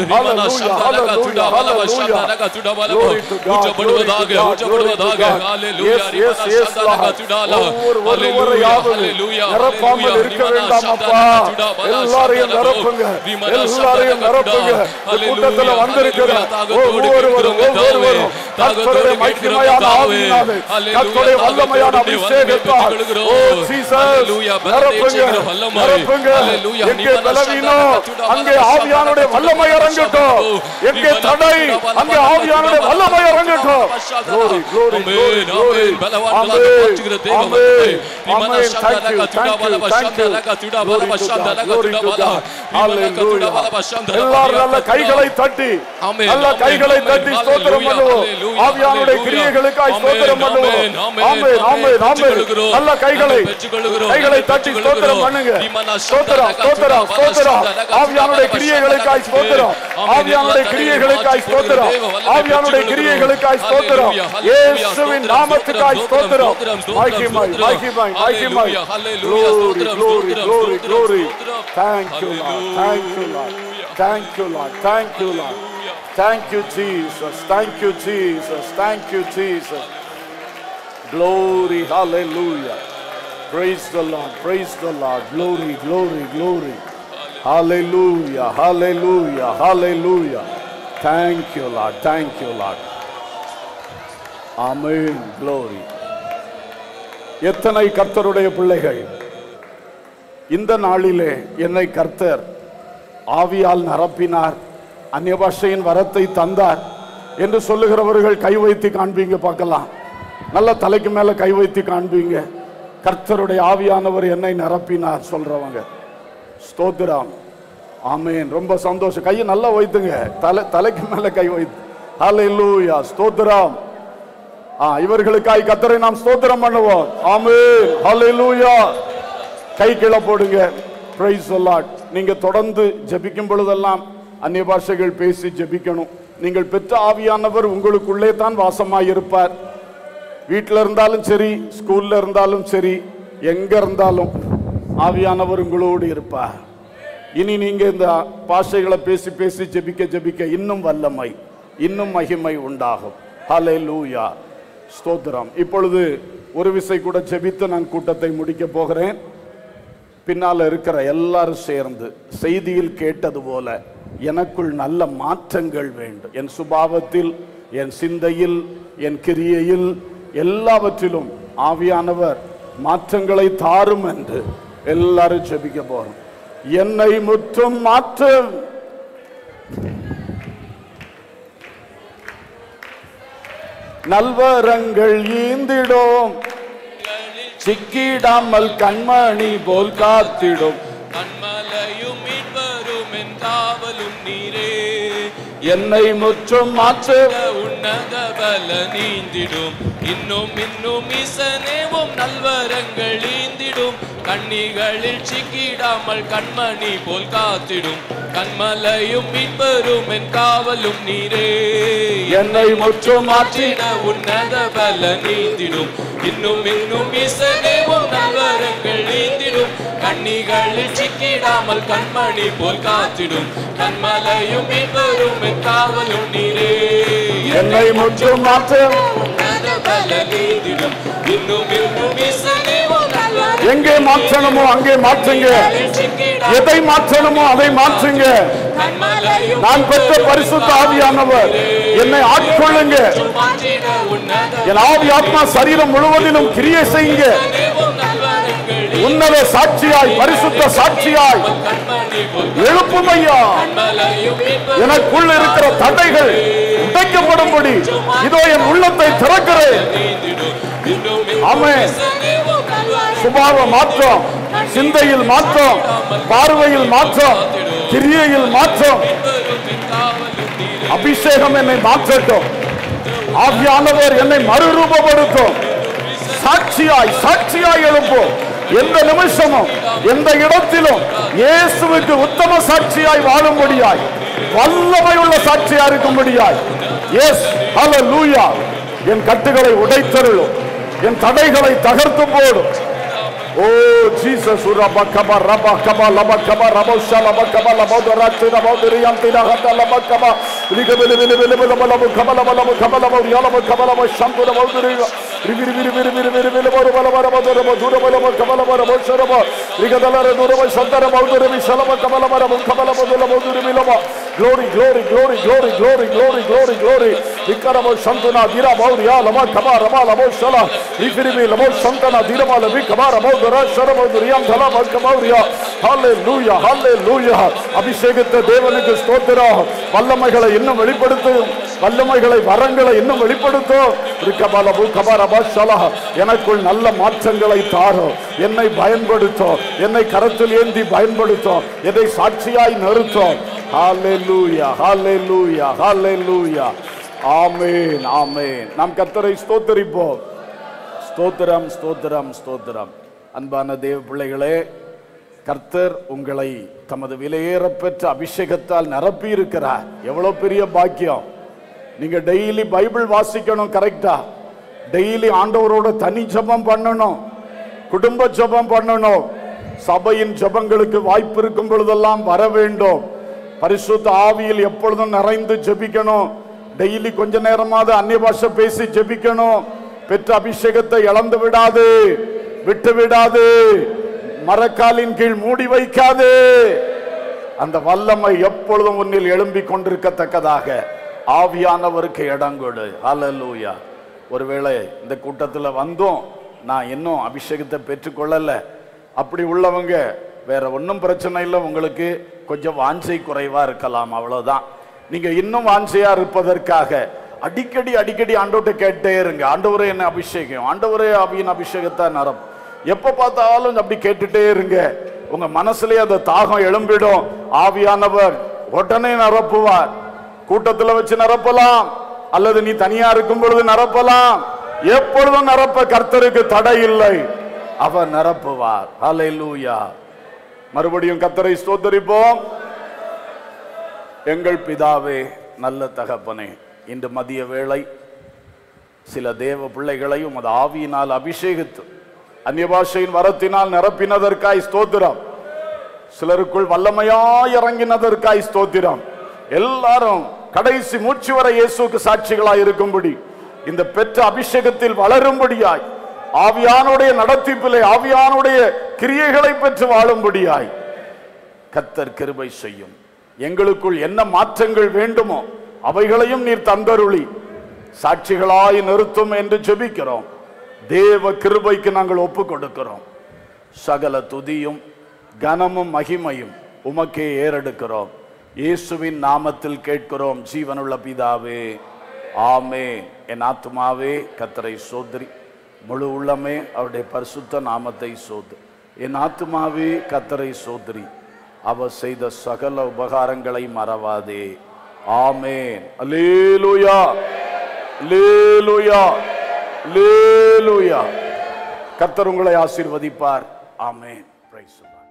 ஊற்றப்படுவதாக ஊற்றப்படுவதாக Yes, yes, yes, Lord. ஒவ்வொரு ஒருவரையாவது நிரப்பாமல் இருக்க வேண்டாம் அப்பா எல்லாரையும் நிரப்புங்க எல்லாரையும் நிரப்புங்க இந்த கூட்டத்துல வந்திருக்கிற ஒவ்வொருவரும் ஒவ்வொருவரும் கர்த்தருடைய மகிமையான ஆவியினாலே கர்த்தருடைய வல்லமையான அபிஷேகத்தால் ஓ ஜீசஸ் நிரப்புங்க நிரப்புங்க எங்கே பலவீனம் அங்கே ஆவியானுடைய வல்லமை இறங்கட்டும் எங்கே தடை அங்கே ஆவியானுடைய வல்லமை இறங்கட்டும் glory glory glory glory amen amen amen thank you thank you thank you glory to God glory to God hallelujah எல்லாரும் நல்ல கைகளை தட்டி Amen. நல்ல கைகளை Amen. தட்டி ஸ்தோத்திரம் Hallelujah. பண்ணுவோம் Hallelujah. ஆவியானுடைய Hallelujah. கிரியைகளுக்காய் Amen. ஸ்தோத்திரம் பண்ணுவோம் Amen. Amen. ஆமென் ஆமென் ஆமென் பெற்றுக்கொள்கிறோம். நல்ல கைகளை நாங்கள் பெற்றுக்கொள்கிறோம். கைகளை தட்டி நாங்கள் ஸ்தோத்திரம் பெற்றுக்கொள்கிறோம். பண்ணுங்க விமனா ஸ்தோத்திரம் சந்தன ஸ்தோத்திரம் கத்துடா, ஸ்தோத்திரம் வல்லசந்தன ஆவியானுடைய கத்துடா, கிரியைகளுக்காய் ஸ்தோத்திரம் ஆமென். ஆவியானுடைய எல்லா கிரியைகளுக்காய் தடைகளையும் ஸ்தோத்திரம் மாற்றிக் கொடுக்கிற ஆவியானுடைய தேவ கிரியைகளுக்காய் வல்லமை ஸ்தோத்திரம் Hallelujah. Hallelujah. இயேசுவின் ஸ்தோத்திரம், நாமத்துக்காய் ஸ்தோத்திரம், ஸ்தோத்திரம் ஸ்தோத்திரம், மகிமை ஸ்தோத்திரம். மகிமை மகிமை Hallelujah. Hallelujah. glory ஸ்தோத்திரம், glory ஸ்தோத்திரம், glory ஸ்தோத்திரம், glory ஸ்தோத்திரம். thank you lord thank you lord thank you lord thank you lord thank you jesus thank you jesus thank you jesus glory hallelujah praise the lord praise the lord glory glory glory hallelujah hallelujah hallelujah thank you lord thank you lord amen glory எத்தனை கர்த்தருடைய பிள்ளைகள் இந்த நாளிலே என்னை கர்த்தர் ஆவியால் நிரப்பினார் அந்நிய பாஷையின் வரத்தை தந்தார் என்று சொல்லுகிறவர்கள் கை வைத்து காண்பீங்க பார்க்கலாம் நல்ல தலைக்கு மேல கை வைத்து காண்பீங்க கர்த்தருடைய ஆவியானவர் என்னை நிரப்பினார் சொல்றவங்க ஸ்தோத்திரம் ஆமென் ரொம்ப சந்தோஷம் கையை நல்லா வைத்துங்க தலை தலைக்கு மேல கை வைத்து ஹalleluya ஸ்தோத்திரம் ஆ இவர்களுக்காய் கத்தரை நாம் ஸ்தோத்திரம் பண்ணுவோம் ஆமென் ஹalleluya கை கீழே போடுங்க பிரைஸ் சொல்லாட் நீங்க தொடர்ந்து ஜெபிக்கும் பொழுதெல்லாம் அந்நிய பாஷைகள் பேசி ஜெபிக்கணும் நீங்கள் பெற்ற ஆவியானவர் உங்களுக்குள்ளே தான் வாசமாய் இருப்பார் வீட்டில் இருந்தாலும் சரி ஸ்கூல்ல இருந்தாலும் சரி எங்க இருந்தாலும் ஆவியானவர் உங்களோடு இருப்பார் இனி நீங்க இந்த பாஷைகளை பேசி பேசி ஜெபிக்க ஜெபிக்க இன்னும் வல்லமை இன்னும் மகிமை உண்டாகும் ஹalleluya ஸ்தோத்திரம் இப்பொழுது ஒரு விசை கூட ஜெபித்து நான் கூட்டத்தை முடிக்க போகிறேன் பின்னால இருக்கிற எல்லாரும் சேர்ந்து செய்தியில் கேட்டது போல எனக்குள் நல்ல மாற்றங்கள் வேண்டும் என் சுபாவத்தில் என் சிந்தையில் என் கிரியையில் எல்லாவற்றிலும் ஆவியானவர் மாற்றங்களை தாரும் என்று எல்லாரும் ஜெபிக்க போறோம் என்னை முற்றும் மாற்றும் நல்வரங்கள் ஈந்திடும் சிக்கிடாமல் கண்மணி போல் காத்திடும் கண்மலையும் மீட்பரும் என் காவலும் நீரே என்னை முற்றும் மாற்று உன்னத பல நீந்திடும் இன்னும் இன்னும் இசனேவும் நல்வரங்கள் ஈந்திடும் கண்ணிகளில் சிக்கிடாமல் கண்மணி போல் காத்திடும் கண்மலையும் மீட்பரும் என் காவலும் நீரே என்னை முற்றும் மாற்றி மாற்றிட உன்னத பல நீந்திடும் இன்னும் இன்னும் இசனேவும் நல்வரங்கள் நீந்திடும் கண்ணிகளில் சிக்கிடாமல் கண்மணி போல் காத்திடும் கண்மலையும் மீட்பரும் என் காவலும் நீரே என்னை முற்றும் மாற்று உன்னத பல நீந்திடும் இன்னும் இன்னும் இசனேவும் நல்வரங்கள் எங்கே மாற்றணுமோ அங்கே மாற்றுங்க சிக்கிடாமல் எதை மாற்றணுமோ அதை மாற்றுங்க கண்மலையும் நான் பெற்ற பரிசுத்த ஆவியானவர் என்னை ஆட்கொள்ளுங்க மாற்றிட உன்னத என் ஆவி ஆத்மா சரீரம் முழுவதிலும் கிரியை செய்யுங்க பலனேவும் நல்வரங்கள் உன்னத சாட்சியாய் பரிசுத்த சாட்சியாய் கண்மணி போல் எழுப்புமையா கண்மலையும் மீட்பரும் எனக்குள் இருக்கிற தடைகள் உடைக்கப்படும்படி இதோ என் உள்ளத்தை திறக்கிறேன் நீந்திடும் இன்னும் ஆமென். இசனேவும் நல்வரங்கள் சுபாவ மாற்றம் சிந்தையில் மாற்றம் பார்வையில் மாற்றம் கிரியையில் மாற்றம் மீட்பரும் என் காவலும் நீரே அபிஷேகம் என்னை மாற்றட்டும் ஆவியானவர் என்னை மறுரூபப்படுத்தும் சாட்சியாய் சாட்சியாய் எழுப்போம் எந்த நிமிஷமும் எந்த இடத்திலும் இயேசுவுக்கு உத்தம சாட்சியாய் வாழும்படியாய் வல்லமையுள்ள சாட்சியா இருக்கும்படியாய் எஸ் ஹalleluya என் கட்டுகளை உடைத்தருளும் என் தடைகளை தகர்த்து போடும் ஓ ஜீசஸ் ரப கப ரப கப லப கப ரப ஷல லப கப லப தராட்சி ரப திரியம் தின ஹத லப கப ரிக வில வில வில வில லப கப லப லப கப லப யலப கப லப ஷந்து லப திரி ரிவி ரிவி ரிவி ரிவி ரிவி ரிவி லப ரப லப ரப ரப துர லப லப கப லப ரப ஷரப ரிக தல ர துர லப ஷந்த ரப துர வி ஷலப கப லப ரப கப லப துர லப துர வி லப glory glory glory glory glory glory glory glory விக்கரம சந்தனா தீரா பௌரியா லப கப ரப லப ஷல ரிஃபிரிமி லப சந்தனா தீரமா லபி கப ரப துர ஷரப துரியம் தல ப கபௌரியா ஹalleluya ஹalleluya அபிஷேகத்த தேவனுக்கு ஸ்தோத்திரம் வல்லமைகளை இன்னும் வெளிப்படுத்தும் வல்லமைகளை வரங்களை இன்னும் வெளிப்படுத்தும் ரிக்கபலபு கபரப ஷலஹ எனக்குள் நல்ல மாற்றங்களை தாரும் என்னை பயன்படுத்தும் என்னை கரத்தில் ஏந்தி பயன்படுத்தும் என்னை சாட்சியாய் நிறுத்தும் ஹalleluya ஹalleluya ஹalleluya ஆமென் ஆமென் நாம் கர்த்தரை ஸ்தோத்தரிப்போம் ஸ்தோத்திரம் ஸ்தோத்திரம் ஸ்தோத்திரம் அன்பான தேவ பிள்ளைகளே கர்த்தர் உங்களை தமது விலையேறப்பெற்ற அபிஷேகத்தால் நிரப்பி இருக்கிறார் எவ்வளவு பெரிய பாக்கியம் நீங்க டெய்லி பைபிள் வாசிக்கணும் கரெக்டா டெய்லி ஆண்டவரோட தனி ஜெபம் பண்ணணும் குடும்ப ஜெபம் பண்ணணும் சபையின் ஜெபங்களுக்கு வாய்ப்பு இருக்கும் பொழுதெல்லாம் வர வேண்டும் பரிசுத்த ஆவியில் எப்பொழுதும் நிறைந்து ஜெபிக்கணும் டெய்லி கொஞ்ச நேரமாவது அந்நிய பாஷை பேசி ஜெபிக்கணும் பெற்ற அபிஷேகத்தை இழந்து விடாது விட்டு விடாது மரக்காலின் கீழ் மூடி வைக்காது அந்த வல்லமை எப்பொழுதும் உன்னில் எழும்பிக் கொண்டிருக்கத்தக்கதாக ஆவியானவருக்கு இடங்கொடு ஹalleluya ஒருவேளை இந்த கூட்டத்துல வந்தோம் நான் இன்னும் அபிஷேகத்தை பெற்றுக்கொள்ளல அப்படி உள்ளவங்க வேற ஒன்றும் பிரச்சனை இல்லை உங்களுக்கு கொஞ்சம் வாஞ்சை குறைவா இருக்கலாம் அவ்வளவுதான் நீங்க இன்னும் வாஞ்சையா இருப்பதற்காக அடிக்கடி அடிக்கடி ஆண்டவர்கிட்ட கேட்டே இருங்க ஆண்டவரே என்ன அபிஷேகம் ஆண்டவரே ஆவியின் அபிஷேகத்தை நரம் எப்ப பார்த்தாலும் அப்படி கேட்டுட்டே இருங்க உங்க மனசுலயே அந்த தாகம் எழும்பிடும் ஆவியானவர் உடனே நிரப்புவார் கூட்டத்துல வச்சு நிரப்பலாம் அல்லது நீ தனியா இருக்கும் பொழுது நிரப்பலாம் எப்பொழுதும் நிரப்ப கர்த்தருக்கு தடை இல்லை அவர் நிரப்புவார் ஹalleluya மறுபடியும் கர்த்தரை ஸ்தோத்தரிப்போம் எங்கள் பிதாவே நல்ல தகப்பனே இன்று மதிய வேளை சில தேவ பிள்ளைகளையும் உமது ஆவியினால் அபிஷேகித்து அந்நிய பாஷையின் வரத்தினால் நிரப்பினதற்காய் ஸ்தோத்திரம் சிலருக்குள் வல்லமையாய் இறங்கினதற்காய் ஸ்தோத்திரம் எல்லாரும் கடைசி மூச்சு வரை இயேசுக்கு சாட்சிகளாய் இருக்கும்படி இந்த பெற்ற அபிஷேகத்தில் வளரும்படியாய் ஆவியானுடைய நடத்திப்பிலே ஆவியானுடைய கிரியைகளை பெற்று வாழும்படியாய் கத்தர் கிருபை செய்யும் எங்களுக்குள் என்ன மாற்றங்கள் வேண்டுமோ அவைகளையும் நீர் தந்தருளி சாட்சிகளாய் நிறுத்தும் என்று ஜெபிக்கிறோம் தேவ கிருபைக்கு நாங்கள் ஒப்பு கொடுக்கிறோம் சகல துதியும் கனமும் மகிமையும் உமக்கே ஏறெடுக்கிறோம் இயேசுவின் நாமத்தில் கேட்கிறோம் ஜீவனுள்ள பிதாவே ஆமே என் ஆத்துமாவே கத்தரை சோதரி முழு உள்ளமே அவருடைய பரிசுத்த நாமத்தை சோது என் ஆத்துமாவே கத்தரை சோதரி அவர் செய்த சகல உபகாரங்களை மறவாதே ஆமேன் அல்லேலூயா அல்லேலூயா அல்லேலூயா கர்த்தர் உங்களை ஆசீர்வதிப்பார் ஆமென் பிரைஸ்